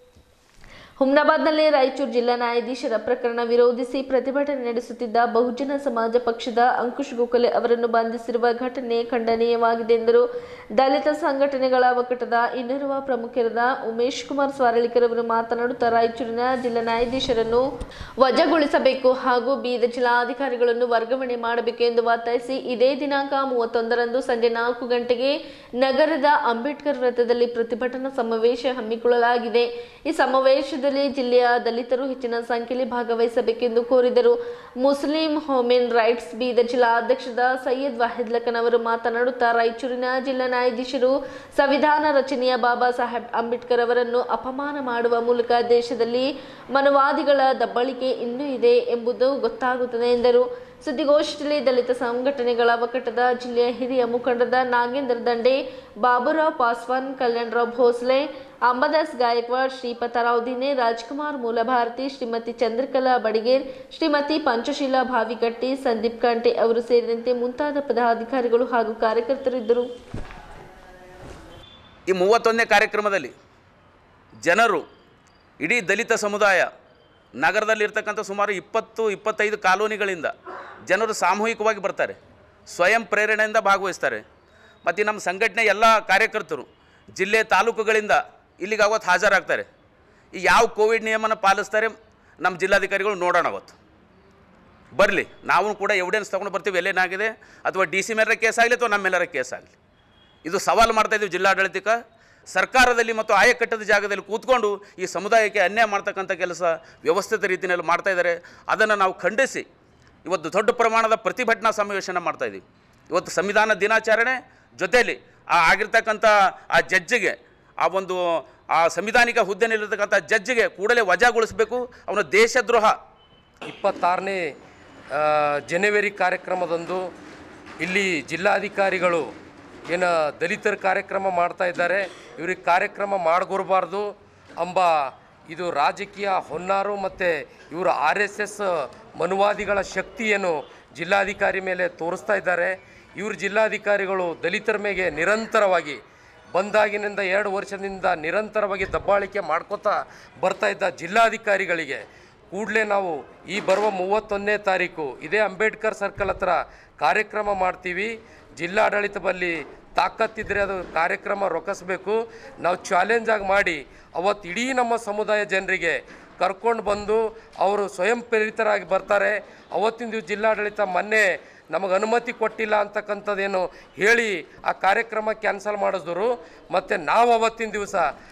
ಹುಮ್ನಾಬಾದ್ನಲ್ಲಿ ರಾಯಚೂರು ಜಿಲ್ಲಾ ನ್ಯಾಯಾಧೀಶರ ಪ್ರಕರಣ ವಿರೋಧಿಸಿ ಪ್ರತಿಭಟನೆ ನಡೆಸುತ್ತಿದ್ದ ಬಹುಜನ ಸಮಾಜ ಪಕ್ಷದ ಅಂಕುಶ್ ಗೋಖಲೆ ಅವರನ್ನು ಬಂಧಿಸಿರುವ ಘಟನೆ ಖಂಡನೀಯವಾಗಿದೆ ಎಂದರು ದಲಿತ ಸಂಘಟನೆಗಳ ಒಕ್ಕೂಟದ ಇನ್ನೋರ್ವ ಪ್ರಮುಖರಾದ ಉಮೇಶ್ ಕುಮಾರ್ ಸ್ವಾರಳಿಕರ್ ಅವರು ಮಾತನಾಡುತ್ತಾ ರಾಯಚೂರಿನ ಜಿಲ್ಲಾ ನ್ಯಾಯಾಧೀಶರನ್ನು ವಜಾಗೊಳಿಸಬೇಕು ಹಾಗೂ ಬೀದರ್ ಜಿಲ್ಲಾಧಿಕಾರಿಗಳನ್ನು ವರ್ಗಾವಣೆ ಮಾಡಬೇಕು ಎಂದು ಒತ್ತಾಯಿಸಿ ಇದೇ ದಿನಾಂಕ ಮೂವತ್ತೊಂದರಂದು ಸಂಜೆ ನಾಲ್ಕು ಗಂಟೆಗೆ ನಗರದ ಅಂಬೇಡ್ಕರ್ ವೃತ್ತದಲ್ಲಿ ಪ್ರತಿಭಟನಾ ಸಮಾವೇಶ ಹಮ್ಮಿಕೊಳ್ಳಲಾಗಿದೆ ಈ ಸಮಾವೇಶದಲ್ಲಿ ಜಿಲ್ಲೆಯ ದಲಿತರು ಹೆಚ್ಚಿನ ಸಂಖ್ಯೆಯಲ್ಲಿ ಭಾಗವಹಿಸಬೇಕೆಂದು ಕೋರಿದರು ಮುಸ್ಲಿಂ ಹ್ಯೂಮನ್ ರೈಟ್ಸ್ ಬೀದರ್ ಜಿಲ್ಲಾ ಅಧ್ಯಕ್ಷದ ಸೈಯದ್ ವಾಹಿದ್ ಲಖನ್ ಅವರು ಮಾತನಾಡುತ್ತಾ ರಾಯಚೂರಿನ ಜಿಲ್ಲಾ ನ್ಯಾಯಾಧೀಶರು ಸಂವಿಧಾನ ರಚನೆಯ ಬಾಬಾ ಸಾಹೇಬ್ ಅಂಬೇಡ್ಕರ್ ಅವರನ್ನು ಅಪಮಾನ ಮಾಡುವ ಮೂಲಕ ದೇಶದಲ್ಲಿ ಮನವಾದಿಗಳ ದಬ್ಬಳಿಕೆ ಇನ್ನೂ ಇದೆ ಎಂಬುದು ಗೊತ್ತಾಗುತ್ತದೆ ಎಂದರು ಸುದ್ದಿಗೋಷ್ಠಿಯಲ್ಲಿ ದಲಿತ ಸಂಘಟನೆಗಳ ಒಕ್ಕೂಟದ ಜಿಲ್ಲೆಯ ಹಿರಿಯ ಮುಖಂಡರಾದ ನಾಗೇಂದ್ರ ದಂಡೆ ಬಾಬುರಾವ್ ಪಾಸ್ವಾನ್ ಕಲ್ಯಾಣರಾವ್ ಭೋಸ್ಲೆ ಅಂಬದಾಸ್ ಗಾಯಕ್ವಾಡ್ ಶ್ರೀಪತರಾವ್ ದಿನೆ ರಾಜ್ಕುಮಾರ್ ಮೂಲಭಾರತಿ ಶ್ರೀಮತಿ ಚಂದ್ರಕಲಾ ಬಡಿಗೇರ್ ಶ್ರೀಮತಿ ಪಂಚಶೀಲಾ ಭಾವಿಕಟ್ಟಿ ಸಂದೀಪ್ ಕಂಟೆ ಅವರು ಸೇರಿದಂತೆ ಮುಂತಾದ ಪದಾಧಿಕಾರಿಗಳು ಹಾಗೂ ಕಾರ್ಯಕರ್ತರು ಇದ್ದರು ಈ ಮೂವತ್ತೊಂದನೇ ಕಾರ್ಯಕ್ರಮದಲ್ಲಿ ಜನರು ಇಡೀ ದಲಿತ ಸಮುದಾಯ ನಗರದಲ್ಲಿರ್ತಕ್ಕಂಥ ಸುಮಾರು ಇಪ್ಪತ್ತು ಇಪ್ಪತ್ತೈದು ಕಾಲೋನಿಗಳಿಂದ ಜನರು ಸಾಮೂಹಿಕವಾಗಿ ಬರ್ತಾರೆ ಸ್ವಯಂ ಪ್ರೇರಣೆಯಿಂದ ಭಾಗವಹಿಸ್ತಾರೆ ಮತ್ತು ನಮ್ಮ ಸಂಘಟನೆ ಎಲ್ಲ ಕಾರ್ಯಕರ್ತರು ಜಿಲ್ಲೆ ತಾಲೂಕುಗಳಿಂದ ಇಲ್ಲಿಗೆ ಅವತ್ತು ಹಾಜರಾಗ್ತಾರೆ ಈ ಯಾವ ಕೋವಿಡ್ ನಿಯಮನ ಪಾಲಿಸ್ತಾರೆ ನಮ್ಮ ಜಿಲ್ಲಾಧಿಕಾರಿಗಳು ನೋಡೋಣ ಅವತ್ತು ಬರಲಿ ನಾವು ಕೂಡ ಎವಿಡೆನ್ಸ್ ತೊಗೊಂಡು ಬರ್ತೀವಿ ಎಲ್ಲೇನಾಗಿದೆ ಅಥವಾ ಡಿ ಸಿ ಮೇಲರ ಕೇಸ್ ಆಗಲಿ ಅಥವಾ ನಮ್ಮ ಮೇಲರ ಕೇಸ್ ಆಗಲಿ ಇದು ಸವಾಲು ಮಾಡ್ತಾ ಇದ್ದೀವಿ ಜಿಲ್ಲಾಡಳಿತಕ್ಕೆ ಸರ್ಕಾರದಲ್ಲಿ ಮತ್ತು ಆಯಕಟ್ಟದ ಜಾಗದಲ್ಲಿ ಕೂತ್ಕೊಂಡು ಈ ಸಮುದಾಯಕ್ಕೆ ಅನ್ಯಾಯ ಮಾಡ್ತಕ್ಕಂಥ ಕೆಲಸ ವ್ಯವಸ್ಥಿತ ರೀತಿಯಲ್ಲಿ ಮಾಡ್ತಾ ಇದ್ದಾರೆ ಅದನ್ನು ನಾವು ಖಂಡಿಸಿ ಇವತ್ತು ದೊಡ್ಡ ಪ್ರಮಾಣದ ಪ್ರತಿಭಟನಾ ಸಮಾವೇಶನ ಮಾಡ್ತಾ ಇದ್ದೀವಿ ಇವತ್ತು ಸಂವಿಧಾನ ದಿನಾಚರಣೆ ಜೊತೆಯಲ್ಲಿ ಆ ಆಗಿರ್ತಕ್ಕಂಥ ಆ ಜಡ್ಜಿಗೆ ಆ ಒಂದು ಆ ಸಂವಿಧಾನಿಕ ಹುದ್ದೆನಲ್ಲಿರ್ತಕ್ಕಂಥ ಜಡ್ಜಿಗೆ ಕೂಡಲೇ ವಜಾಗೊಳಿಸಬೇಕು ಅವನ ದೇಶದ್ರೋಹ ಇಪ್ಪತ್ತಾರನೇ ಜನವರಿ ಕಾರ್ಯಕ್ರಮದಂದು ಇಲ್ಲಿ ಜಿಲ್ಲಾಧಿಕಾರಿಗಳು ಏನು ದಲಿತರ ಕಾರ್ಯಕ್ರಮ ಮಾಡ್ತಾ ಇದ್ದಾರೆ ಇವ್ರಿಗೆ ಕಾರ್ಯಕ್ರಮ ಮಾಡಿಕೊಡ್ಬಾರ್ದು ಎಂಬ ಇದು ರಾಜಕೀಯ ಹೊನ್ನಾರು ಮತ್ತು ಇವರು ಆರ್ ಎಸ್ ಎಸ್ ಮನುವಾದಿಗಳ ಶಕ್ತಿಯನ್ನು ಜಿಲ್ಲಾಧಿಕಾರಿ ಮೇಲೆ ತೋರಿಸ್ತಾ ಇದ್ದಾರೆ ಇವರು ಜಿಲ್ಲಾಧಿಕಾರಿಗಳು ದಲಿತರ ಮೇಲೆ ನಿರಂತರವಾಗಿ ಬಂದಾಗಿನಿಂದ ಎರಡು ವರ್ಷದಿಂದ ನಿರಂತರವಾಗಿ ದಬ್ಬಾಳಿಕೆ ಮಾಡ್ಕೋತಾ ಬರ್ತಾ ಇದ್ದ ಜಿಲ್ಲಾಧಿಕಾರಿಗಳಿಗೆ ಕೂಡಲೇ ನಾವು ಈ ಬರುವ ಮೂವತ್ತೊಂದನೇ ತಾರೀಕು ಇದೇ ಅಂಬೇಡ್ಕರ್ ಸರ್ಕಲ್ ಹತ್ರ ಕಾರ್ಯಕ್ರಮ ಮಾಡ್ತೀವಿ ಜಿಲ್ಲಾಡಳಿತದಲ್ಲಿ ತಾಕತ್ತಿದ್ರೆ ಅದು ಕಾರ್ಯಕ್ರಮ ರೊಕ್ಕಿಸ್ಬೇಕು ನಾವು ಚಾಲೆಂಜ್ ಆಗಿ ಮಾಡಿ ಅವತ್ತು ಇಡೀ ನಮ್ಮ ಸಮುದಾಯ ಜನರಿಗೆ ಕರ್ಕೊಂಡು ಬಂದು ಅವರು ಸ್ವಯಂ ಪ್ರೇರಿತರಾಗಿ ಬರ್ತಾರೆ ಅವತ್ತಿನ ದಿವಸ ಜಿಲ್ಲಾಡಳಿತ ಮೊನ್ನೆ ನಮಗೆ ಅನುಮತಿ ಕೊಟ್ಟಿಲ್ಲ ಅಂತಕ್ಕಂಥದ್ದೇನು ಹೇಳಿ ಆ ಕಾರ್ಯಕ್ರಮ ಕ್ಯಾನ್ಸಲ್ ಮಾಡಿಸಿದ್ರು ಮತ್ತು ನಾವು ಅವತ್ತಿನ ದಿವಸ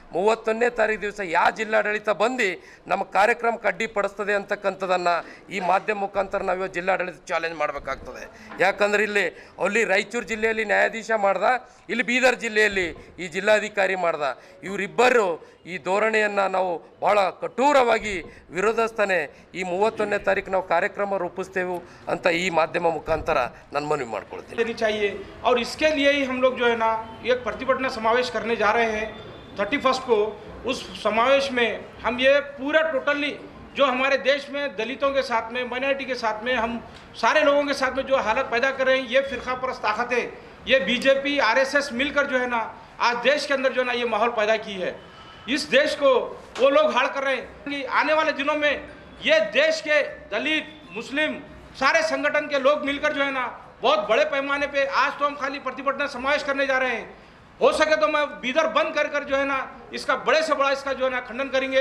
ಮೂವತ್ತೊಂದನೇ ತಾರೀಕು ದಿವಸ ಯಾವ ಜಿಲ್ಲಾಡಳಿತ ಬಂದು ನಮ್ಮ ಕಾರ್ಯಕ್ರಮಕ್ಕೆ ಅಡ್ಡಿಪಡಿಸ್ತದೆ ಅಂತಕ್ಕಂಥದ್ದನ್ನು ಈ ಮಾಧ್ಯಮ ಮುಖಾಂತರ ನಾವು ಇವತ್ತು ಜಿಲ್ಲಾಡಳಿತ ಚಾಲೆಂಜ್ ಮಾಡಬೇಕಾಗ್ತದೆ ಯಾಕಂದ್ರೆ ಇಲ್ಲಿ ಅಲ್ಲಿ ರಾಯಚೂರು ಜಿಲ್ಲೆಯಲ್ಲಿ ನ್ಯಾಯಾಧೀಶ ಮಾಡ್ದ ಇಲ್ಲಿ ಬೀದರ್ ಜಿಲ್ಲೆಯಲ್ಲಿ ಈ ಜಿಲ್ಲಾಧಿಕಾರಿ ಮಾಡ್ದ ಇವರಿಬ್ಬರು ಈ ಧೋರಣೆಯನ್ನು ನಾವು ಭಾಳ ಕಠೋರವಾಗಿ ವಿರೋಧಿಸ್ತಾನೆ ಈ ಮೂವತ್ತೊಂದನೇ ತಾರೀಕು ನಾವು ಕಾರ್ಯಕ್ರಮ ರೂಪಿಸ್ತೇವೆ ಅಂತ ಈ ಮಾಧ್ಯಮ ಮುಖಾಂತರ ನಾನು ಮನವಿ ಮಾಡ್ಕೊಳ್ತೀನಿ देनी चाहिए और इसके लिए ही हम लोग जो है ना एक प्रतिभटना समावेश करने जा रहे हैं थर्टी फर्स्ट को उस समावेश में हम ये पूरा टोटली जो हमारे देश में दलितों के साथ में माइनॉरिटी के साथ में हम सारे लोगों के साथ में जो हालत पैदा कर रहे हैं ये फिरका परस्त ताकतें ये बीजेपी आरएसएस मिलकर जो है ना आज देश के अंदर जो है ना ये माहौल पैदा की है इस देश को वो लोग हाड़ कर रहे हैं कि आने वाले दिनों में ये देश के दलित मुस्लिम सारे संगठन के लोग मिलकर जो है ना बहुत बड़े पैमाने पे आज तो हम खाली प्रतिभटना समावेश करने जा रहे हैं हो सके तो मैं बीदर बंद कर कर जो है ना इसका बड़े से बड़ा इसका जो है ना खंडन करेंगे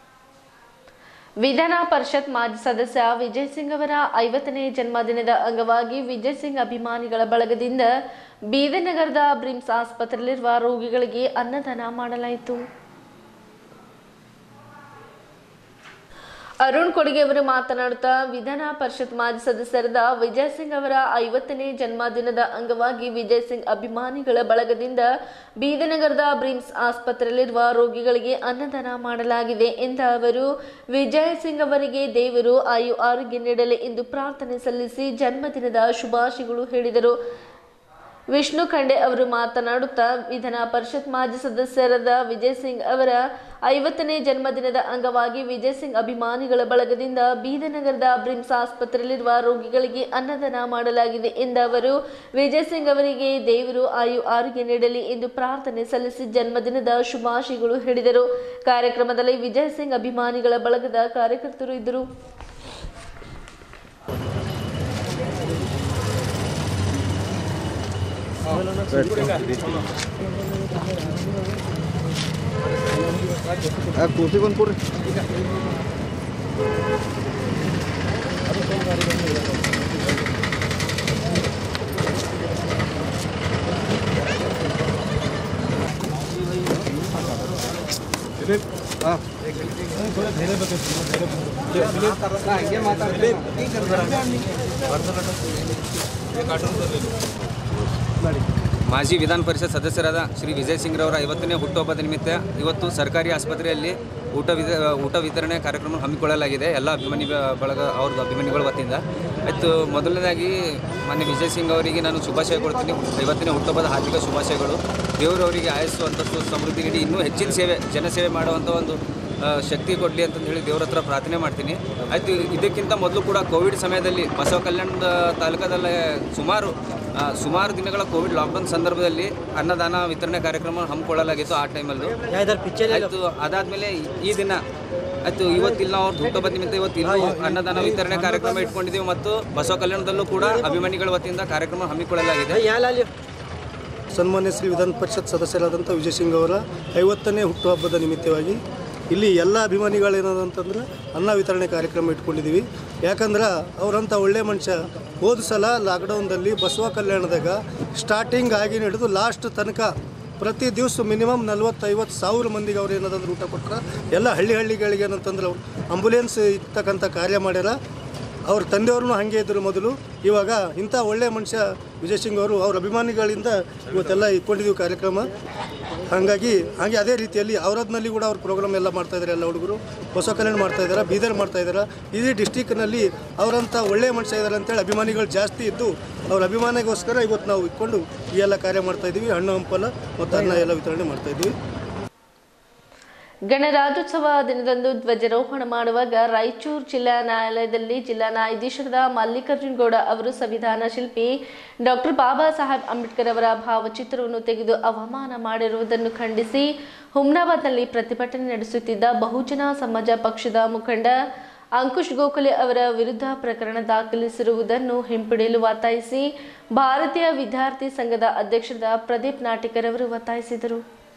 ವಿಧಾನ ಪರಿಷತ್ ಮಾಜಿ ಸದಸ್ಯ ವಿಜಯ್ ಸಿಂಗ್ ಅವರ ಐವತ್ತನೇ ಜನ್ಮದಿನದ ಅಂಗವಾಗಿ ವಿಜಯ್ ಸಿಂಗ್ ಅಭಿಮಾನಿಗಳ ಬಳಗದಿಂದ ಬೀದರ್ ನಗರದ ಬ್ರಿಮ್ಸ್ ಆಸ್ಪತ್ರೆಯಲ್ಲಿರುವ ರೋಗಿಗಳಿಗೆ ಅನ್ನದಾನ ಮಾಡಲಾಯಿತು ಅರುಣ್ ಕೊಡಿಗೆ ಅವರು ಮಾತನಾಡುತ್ತಾ ವಿಧಾನ ಪರಿಷತ್ ಮಾಜಿ ಸದಸ್ಯರಾದ ವಿಜಯ್ ಸಿಂಗ್ ಅವರ ಐವತ್ತನೇ ಜನ್ಮದಿನದ ಅಂಗವಾಗಿ ವಿಜಯ್ ಸಿಂಗ್ ಅಭಿಮಾನಿಗಳ ಬಳಗದಿಂದ ಬೀದನಗರದ ಬ್ರಿಮ್ಸ್ ಆಸ್ಪತ್ರೆಯಲ್ಲಿರುವ ರೋಗಿಗಳಿಗೆ ಅನ್ನದಾನ ಮಾಡಲಾಗಿದೆ ಎಂದ ಅವರು ವಿಜಯ್ ಸಿಂಗ್ ಅವರಿಗೆ ದೇವರು ಆಯು ಆರೋಗ್ಯ ನೀಡಲಿ ಎಂದು ಪ್ರಾರ್ಥನೆ ಸಲ್ಲಿಸಿ ಜನ್ಮದಿನದ ಶುಭಾಶಯಗಳು ಹೇಳಿದರು ವಿಷ್ಣು ಖಂಡೆ ಅವರು ಮಾತನಾಡುತ್ತಾ ವಿಧಾನ ಪರಿಷತ್ ಮಾಜಿ ಸದಸ್ಯರಾದ ವಿಜಯ್ ಸಿಂಗ್ ಅವರ ಐವತ್ತನೇ ಜನ್ಮದಿನದ ಅಂಗವಾಗಿ ವಿಜಯ್ ಸಿಂಗ್ ಅಭಿಮಾನಿಗಳ ಬಳಗದಿಂದ ಬೀದನಗರದ ಬ್ರಿಮ್ಸ್ ಆಸ್ಪತ್ರೆಯಲ್ಲಿರುವ ರೋಗಿಗಳಿಗೆ ಅನ್ನದಾನ ಮಾಡಲಾಗಿದೆ ಎಂದ ಅವರು ವಿಜಯ್ ಸಿಂಗ್ ಅವರಿಗೆ ದೇವರು ಆಯು ಆರೋಗ್ಯ ನೀಡಲಿ ಎಂದು ಪ್ರಾರ್ಥನೆ ಸಲ್ಲಿಸಿ ಜನ್ಮದಿನದ ಶುಭಾಶಯಗಳು ಹೇಳಿದರು ಕಾರ್ಯಕ್ರಮದಲ್ಲಿ ವಿಜಯ್ ಸಿಂಗ್ ಅಭಿಮಾನಿಗಳ ಬಳಗದ ಕಾರ್ಯಕರ್ತರು ಇದ್ದರು कुर्सी कौन पूरी हाँ ಮಾಜಿ ವಿಧಾನ ಪರಿಷತ್ ಸದಸ್ಯರಾದ ಶ್ರೀ ವಿಜಯ್ ಸಿಂಗ್ರವರ ಐವತ್ತನೇ ಹುಟ್ಟುಹಬ್ಬದ ನಿಮಿತ್ತ ಇವತ್ತು ಸರ್ಕಾರಿ ಆಸ್ಪತ್ರೆಯಲ್ಲಿ ಊಟ ವಿದ ಊಟ ವಿತರಣೆ ಕಾರ್ಯಕ್ರಮ ಹಮ್ಮಿಕೊಳ್ಳಲಾಗಿದೆ ಎಲ್ಲ ಅಭಿಮಾನಿ ಬ- ಬಳಗ ಅವ್ರದ್ದು ಅಭಿಮಾನಿಗಳ ವತಿಯಿಂದ ಆಯಿತು ಮೊದಲನೇದಾಗಿ ಮಾನ್ಯ ವಿಜಯ್ ಸಿಂಗ್ ಅವರಿಗೆ ನಾನು ಶುಭಾಶಯ ಕೊಡ್ತೀನಿ ಐವತ್ತನೇ ಹುಟ್ಟುಹಬ್ಬದ ಹಾರ್ದಿಕ ಶುಭಾಶಯಗಳು ದೇವರು ಅವರಿಗೆ ಆಯಸ್ಸು ಅಂತಸ್ತು ಸಮೃದ್ಧಿ ನೀಡಿ ಇನ್ನೂ ಹೆಚ್ಚಿನ ಸೇವೆ ಜನಸೇವೆ ಮಾಡುವಂಥ ಒಂದು ಆ, ಶಕ್ತಿ ಕೊಡಲಿ ಅಂತಂದು ಹೇಳಿ ದೇವ್ರ ಹತ್ರ ಪ್ರಾರ್ಥನೆ ಮಾಡ್ತೀನಿ ಆಯಿತು ಇದಕ್ಕಿಂತ ಮೊದಲು ಕೂಡ ಕೋವಿಡ್ ಸಮಯದಲ್ಲಿ ಬಸವ ಕಲ್ಯಾಣದ ತಾಲೂಕದಲ್ಲೇ ಸುಮಾರು ಆ, ಸುಮಾರು ದಿನಗಳ ಕೋವಿಡ್ ಲಾಕ್ಡೌನ್ ಸಂದರ್ಭದಲ್ಲಿ ಅನ್ನದಾನ ವಿತರಣೆ ಕಾರ್ಯಕ್ರಮ ಹಮ್ಮಿಕೊಳ್ಳಲಾಗಿತ್ತು ಆ ಟೈಮಲ್ಲೂ ಆಯಿತು ಅದಾದಮೇಲೆ ಈ ದಿನ ಆಯಿತು ಇವತ್ತಿಲ್ಲ ನಾವು ಹುಟ್ಟುಹಬ್ಬದ ನಿಮಿತ್ತ ಇವತ್ತು ಇಲ್ಲೂ ಅನ್ನದಾನ ವಿತರಣೆ ಕಾರ್ಯಕ್ರಮ ಇಟ್ಕೊಂಡಿದ್ದೀವಿ ಮತ್ತು ಬಸವ ಕಲ್ಯಾಣದಲ್ಲೂ ಕೂಡ ಅಭಿಮಾನಿಗಳ ವತಿಯಿಂದ ಕಾರ್ಯಕ್ರಮ ಹಮ್ಮಿಕೊಳ್ಳಲಾಗಿದೆ ಸನ್ಮಾನ್ಯ ಶ್ರೀ ವಿಧಾನ ಪರಿಷತ್ ಸದಸ್ಯರಾದಂಥ ವಿಜಯ್ ಸಿಂಗ್ ಅವರ ಐವತ್ತನೇ ಹುಟ್ಟುಹಬ್ಬದ ನಿಮಿತ್ತವಾಗಿ ಇಲ್ಲಿ ಎಲ್ಲ ಅಭಿಮಾನಿಗಳೇನದಂತಂದ್ರೆ ಅನ್ನ ವಿತರಣೆ ಕಾರ್ಯಕ್ರಮ ಇಟ್ಕೊಂಡಿದ್ದೀವಿ ಯಾಕಂದ್ರೆ ಅವರಂಥ ಒಳ್ಳೆ ಮನುಷ್ಯ ಹೋದ ಸಲ ಲಾಕ್ಡೌನ್ದಲ್ಲಿ ಬಸವ ಕಲ್ಯಾಣದಾಗ ಸ್ಟಾರ್ಟಿಂಗ್ ಆಗಿ ಹಿಡಿದು ಲಾಸ್ಟ್ ತನಕ ಪ್ರತಿ ದಿವಸ ಮಿನಿಮಮ್ ನಲ್ವತ್ತೈವತ್ತು ಸಾವಿರ ಮಂದಿಗೆ ಅವ್ರು ಏನದಂದ್ರೆ ಊಟ ಕೊಟ್ರೆ ಎಲ್ಲ ಹಳ್ಳಿ ಹಳ್ಳಿಗಳಿಗೆ ಏನಂತಂದ್ರೆ ಅವ್ರು ಆಂಬುಲೆನ್ಸ್ ಇರ್ತಕ್ಕಂಥ ಕಾರ್ಯ ಮಾಡ್ಯಾರ ಅವ್ರ ತಂದೆಯವ್ರೂ ಹಾಗೆ ಇದ್ದರು ಮೊದಲು ಇವಾಗ ಇಂಥ ಒಳ್ಳೆಯ ಮನುಷ್ಯ ವಿಜಯ್ ಸಿಂಗ್ ಅವರು ಅವ್ರ ಅಭಿಮಾನಿಗಳಿಂದ ಇವತ್ತೆಲ್ಲ ಇಟ್ಕೊಂಡಿದ್ದೀವಿ ಕಾರ್ಯಕ್ರಮ ಹಾಗಾಗಿ ಹಾಗೆ ಅದೇ ರೀತಿಯಲ್ಲಿ ಅವರದ್ನಲ್ಲಿ ಕೂಡ ಅವ್ರ ಪ್ರೋಗ್ರಾಮ್ ಎಲ್ಲ ಮಾಡ್ತಾ ಇದ್ದಾರೆ ಎಲ್ಲ ಹುಡುಗರು ಹೊಸ ಕಲ್ಯಾಣ ಮಾಡ್ತಾ ಇದ್ದಾರೆ ಬೀದರ್ ಮಾಡ್ತಾ ಇದ್ದಾರೆ ಇಡೀ ಡಿಸ್ಟಿಕ್ನಲ್ಲಿ ಅವರಂಥ ಒಳ್ಳೆಯ ಮನುಷ್ಯ ಇದ್ದಾರೆ ಅಂತೇಳಿ ಅಭಿಮಾನಿಗಳು ಜಾಸ್ತಿ ಇದ್ದು ಅವ್ರ ಅಭಿಮಾನಿಗೋಸ್ಕರ ಇವತ್ತು ನಾವು ಇಟ್ಕೊಂಡು ಈ ಎಲ್ಲ ಕಾರ್ಯ ಮಾಡ್ತಾ ಇದ್ದೀವಿ ಹಣ್ಣು ಹಂಪಲ ಮತ್ತು ಅನ್ನ ಎಲ್ಲ ವಿತರಣೆ ಮಾಡ್ತಾ ಇದ್ದೀವಿ ಗಣರಾಜ್ಯೋತ್ಸವ ದಿನದಂದು ಧ್ವಜಾರೋಹಣ ಮಾಡುವಾಗ ರಾಯಚೂರು ಜಿಲ್ಲಾ ನ್ಯಾಯಾಲಯದಲ್ಲಿ ಜಿಲ್ಲಾ ನ್ಯಾಯಾಧೀಶರಾದ ಮಲ್ಲಿಕಾರ್ಜುನ್ ಗೌಡ ಅವರು ಸಂವಿಧಾನ ಶಿಲ್ಪಿ ಡಾಕ್ಟರ್ ಬಾಬಾ ಸಾಹೇಬ್ ಅಂಬೇಡ್ಕರ್ ಅವರ ಭಾವಚಿತ್ರವನ್ನು ತೆಗೆದು ಅವಮಾನ ಮಾಡಿರುವುದನ್ನು ಖಂಡಿಸಿ ಹುಮ್ನಾಬಾದ್ನಲ್ಲಿ ಪ್ರತಿಭಟನೆ ನಡೆಸುತ್ತಿದ್ದ ಬಹುಜನ ಸಮಾಜ ಪಕ್ಷದ ಮುಖಂಡ ಅಂಕುಶ್ ಗೋಖಲೆ ಅವರ ವಿರುದ್ಧ ಪ್ರಕರಣ ದಾಖಲಿಸಿರುವುದನ್ನು ಹಿಂಪಡೆಯಲು ಒತ್ತಾಯಿಸಿ ಭಾರತೀಯ ವಿದ್ಯಾರ್ಥಿ ಸಂಘದ ಅಧ್ಯಕ್ಷರಾದ ಪ್ರದೀಪ್ ನಾಟಿಕರ್ ಅವರು ಒತ್ತಾಯಿಸಿದರು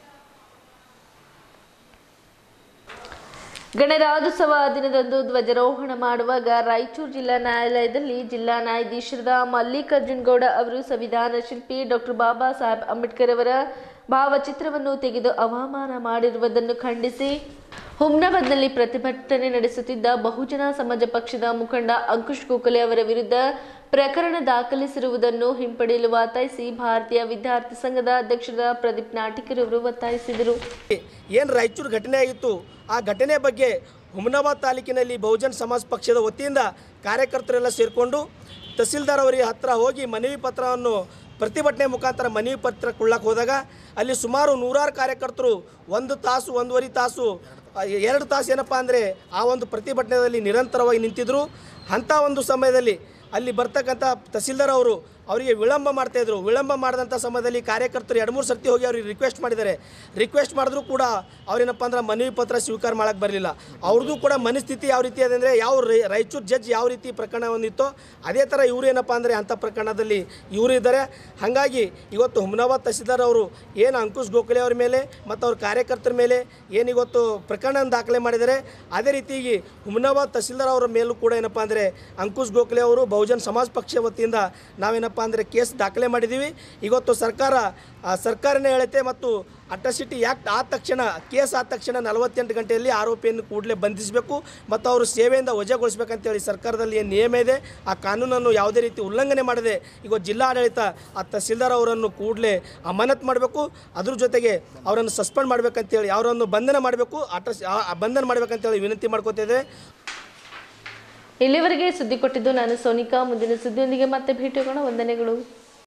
ಗಣರಾಜ್ಯೋತ್ಸವ ದಿನದಂದು ಧ್ವಜಾರೋಹಣ ಮಾಡುವಾಗ ರಾಯಚೂರು ಜಿಲ್ಲಾ ನ್ಯಾಯಾಲಯದಲ್ಲಿ ಜಿಲ್ಲಾ ನ್ಯಾಯಾಧೀಶರಾದ ಮಲ್ಲಿಕಾರ್ಜುನ್ ಗೌಡ ಅವರು ಸಂವಿಧಾನ ಶಿಲ್ಪಿ ಡಾಕ್ಟರ್ ಬಾಬಾ ಸಾಹೇಬ್ ಅಂಬೇಡ್ಕರ್ ಅವರ ಭಾವಚಿತ್ರವನ್ನು ತೆಗೆದು ಅವಮಾನ ಮಾಡಿರುವುದನ್ನು ಖಂಡಿಸಿ ಹುಮ್ನಾಬಾದ್ನಲ್ಲಿ ಪ್ರತಿಭಟನೆ ನಡೆಸುತ್ತಿದ್ದ ಬಹುಜನ ಸಮಾಜ ಪಕ್ಷದ ಮುಖಂಡ ಅಂಕುಶ್ ಗೋಖಲೆ ಅವರ ವಿರುದ್ಧ ಪ್ರಕರಣ ದಾಖಲಿಸಿರುವುದನ್ನು ಹಿಂಪಡೆಯಲು ಒತ್ತಾಯಿಸಿ ಭಾರತೀಯ ವಿದ್ಯಾರ್ಥಿ ಸಂಘದ ಅಧ್ಯಕ್ಷರಾದ ಪ್ರದೀಪ್ ನಾಟಿಕರ್ ಅವರು ಒತ್ತಾಯಿಸಿದರು ಏನು ರಾಯಚೂರು ಘಟನೆ ಆಗಿತ್ತು ಆ ಘಟನೆ ಬಗ್ಗೆ ಹುಮನಾಬಾದ್ ತಾಲೂಕಿನಲ್ಲಿ ಬಹುಜನ್ ಸಮಾಜ್ ಪಕ್ಷದ ವತಿಯಿಂದ ಕಾರ್ಯಕರ್ತರೆಲ್ಲ ಸೇರಿಕೊಂಡು ತಹಸೀಲ್ದಾರ್ ಅವರಿಗೆ ಹತ್ರ ಹೋಗಿ ಮನವಿ ಪತ್ರವನ್ನು ಪ್ರತಿಭಟನೆ ಮುಖಾಂತರ ಮನವಿ ಪತ್ರ ಕೊಳ್ಳಕ್ಕೆ ಹೋದಾಗ ಅಲ್ಲಿ ಸುಮಾರು ನೂರಾರು ಕಾರ್ಯಕರ್ತರು ಒಂದು ತಾಸು ಒಂದೂವರೆ ತಾಸು ಆ, ಎರಡು ತಾಸು ಏನಪ್ಪ ಅಂದರೆ ಆ ಒಂದು ಪ್ರತಿಭಟನೆಯಲ್ಲಿ ನಿರಂತರವಾಗಿ ನಿಂತಿದ್ದರು ಅಂಥ ಒಂದು ಸಮಯದಲ್ಲಿ ಅಲ್ಲಿ ಬರ್ತಕ್ಕಂಥ ತಹಸೀಲ್ದಾರ್ ಅವರು ಅವರಿಗೆ ವಿಳಂಬ ಮಾಡ್ತಾಯಿದ್ರು ವಿಳಂಬ ಮಾಡಿದಂಥ ಸಮಯದಲ್ಲಿ ಕಾರ್ಯಕರ್ತರು ಎರಡು ಮೂರು ಸರ್ತಿ ಹೋಗಿ ಅವ್ರಿಗೆ ರಿಕ್ವೆಸ್ಟ್ ಮಾಡಿದ್ದಾರೆ ರಿಕ್ವೆಸ್ಟ್ ಮಾಡಿದ್ರು ಕೂಡ ಅವ್ರೇನಪ್ಪ ಅಂದ್ರೆ ಮನವಿ ಪತ್ರ ಸ್ವೀಕಾರ ಮಾಡಕ್ಕೆ ಬರಲಿಲ್ಲ ಅವ್ರದ್ದು ಕೂಡ ಮನಸ್ಥಿತಿ ಯಾವ ರೀತಿ ಅದಂದರೆ ಯಾವ ರೈ- ರಾಯಚೂರು ಜಡ್ಜ್ ಯಾವ ರೀತಿ ಪ್ರಕರಣ ಹೊಂದಿತ್ತೋ ಅದೇ ಥರ ಇವರು ಏನಪ್ಪ ಅಂದರೆ ಅಂಥ ಪ್ರಕರಣದಲ್ಲಿ ಇವರು ಇದ್ದಾರೆ ಹಾಗಾಗಿ ಇವತ್ತು ಹುಮ್ನಾಬಾದ್ ತಹಸೀಲ್ದಾರ್ ಅವರು ಏನು ಅಂಕುಶ್ ಗೋಖಲೆ ಅವ್ರ ಮೇಲೆ ಮತ್ತು ಅವ್ರ ಕಾರ್ಯಕರ್ತರ ಮೇಲೆ ಏನು ಇವತ್ತು ಪ್ರಕರಣ ದಾಖಲೆ ಮಾಡಿದ್ದಾರೆ ಅದೇ ರೀತಿಯಾಗಿ ಹುಮ್ನಾಬಾದ್ ತಹಸೀಲ್ದಾರ್ ಅವರ ಮೇಲೂ ಕೂಡ ಏನಪ್ಪ ಅಂದರೆ ಅಂಕುಶ್ ಗೋಖಲೆ ಅವರು ಬಹುಜನ್ ಸಮಾಜ್ ಪಕ್ಷ ವತಿಯಿಂದ ನಾವೇನಪ್ಪ ಅಂದರೆ ಕೇಸ್ ದಾಖಲೆ ಮಾಡಿದ್ದೀವಿ ಇವತ್ತು ಸರ್ಕಾರ ಆ, ಸರ್ಕಾರನೇ ಹೇಳುತ್ತೆ ಮತ್ತು ಅಟ್ರಾಸಿಟಿ ಆ್ಯಕ್ಟ್ ಆದ ತಕ್ಷಣ ಕೇಸ್ ಆದ ತಕ್ಷಣ ನಲವತ್ತೆಂಟು ಗಂಟೆಯಲ್ಲಿ ಆರೋಪಿಯನ್ನು ಕೂಡಲೇ ಬಂಧಿಸಬೇಕು ಮತ್ತು ಅವರು ಸೇವೆಯಿಂದ ವಜಾಗೊಳಿಸಬೇಕಂತೇಳಿ ಸರ್ಕಾರದಲ್ಲಿ ಏನು ನಿಯಮ ಇದೆ ಆ ಕಾನೂನನ್ನು ಯಾವುದೇ ರೀತಿ ಉಲ್ಲಂಘನೆ ಮಾಡದೆ ಈಗ ಜಿಲ್ಲಾಡಳಿತ ಆ ತಹಸೀಲ್ದಾರ್ ಅವರನ್ನು ಕೂಡಲೇ ಅಮಾನತ್ ಮಾಡಬೇಕು ಅದ್ರ ಜೊತೆಗೆ ಅವರನ್ನು ಸಸ್ಪೆಂಡ್ ಮಾಡಬೇಕಂತೇಳಿ ಅವರನ್ನು ಬಂಧನ ಮಾಡಬೇಕು ಅಟ್ರಸ್ ಆ- ಬಂಧನ ಮಾಡಬೇಕಂತೇಳಿ ವಿನಂತಿ ಮಾಡ್ಕೋತಿದ್ದೇವೆ ಇಲ್ಲಿವರೆಗೆ ಸುದ್ದಿ ಕೊಟ್ಟಿದ್ದು ನಾನು ಸೋನಿಕಾ ಮುಂದಿನ ಸುದ್ದಿಯೊಂದಿಗೆ ಮತ್ತೆ ಭೇಟಿಯಾಗೋಣ ವಂದನೆಗಳು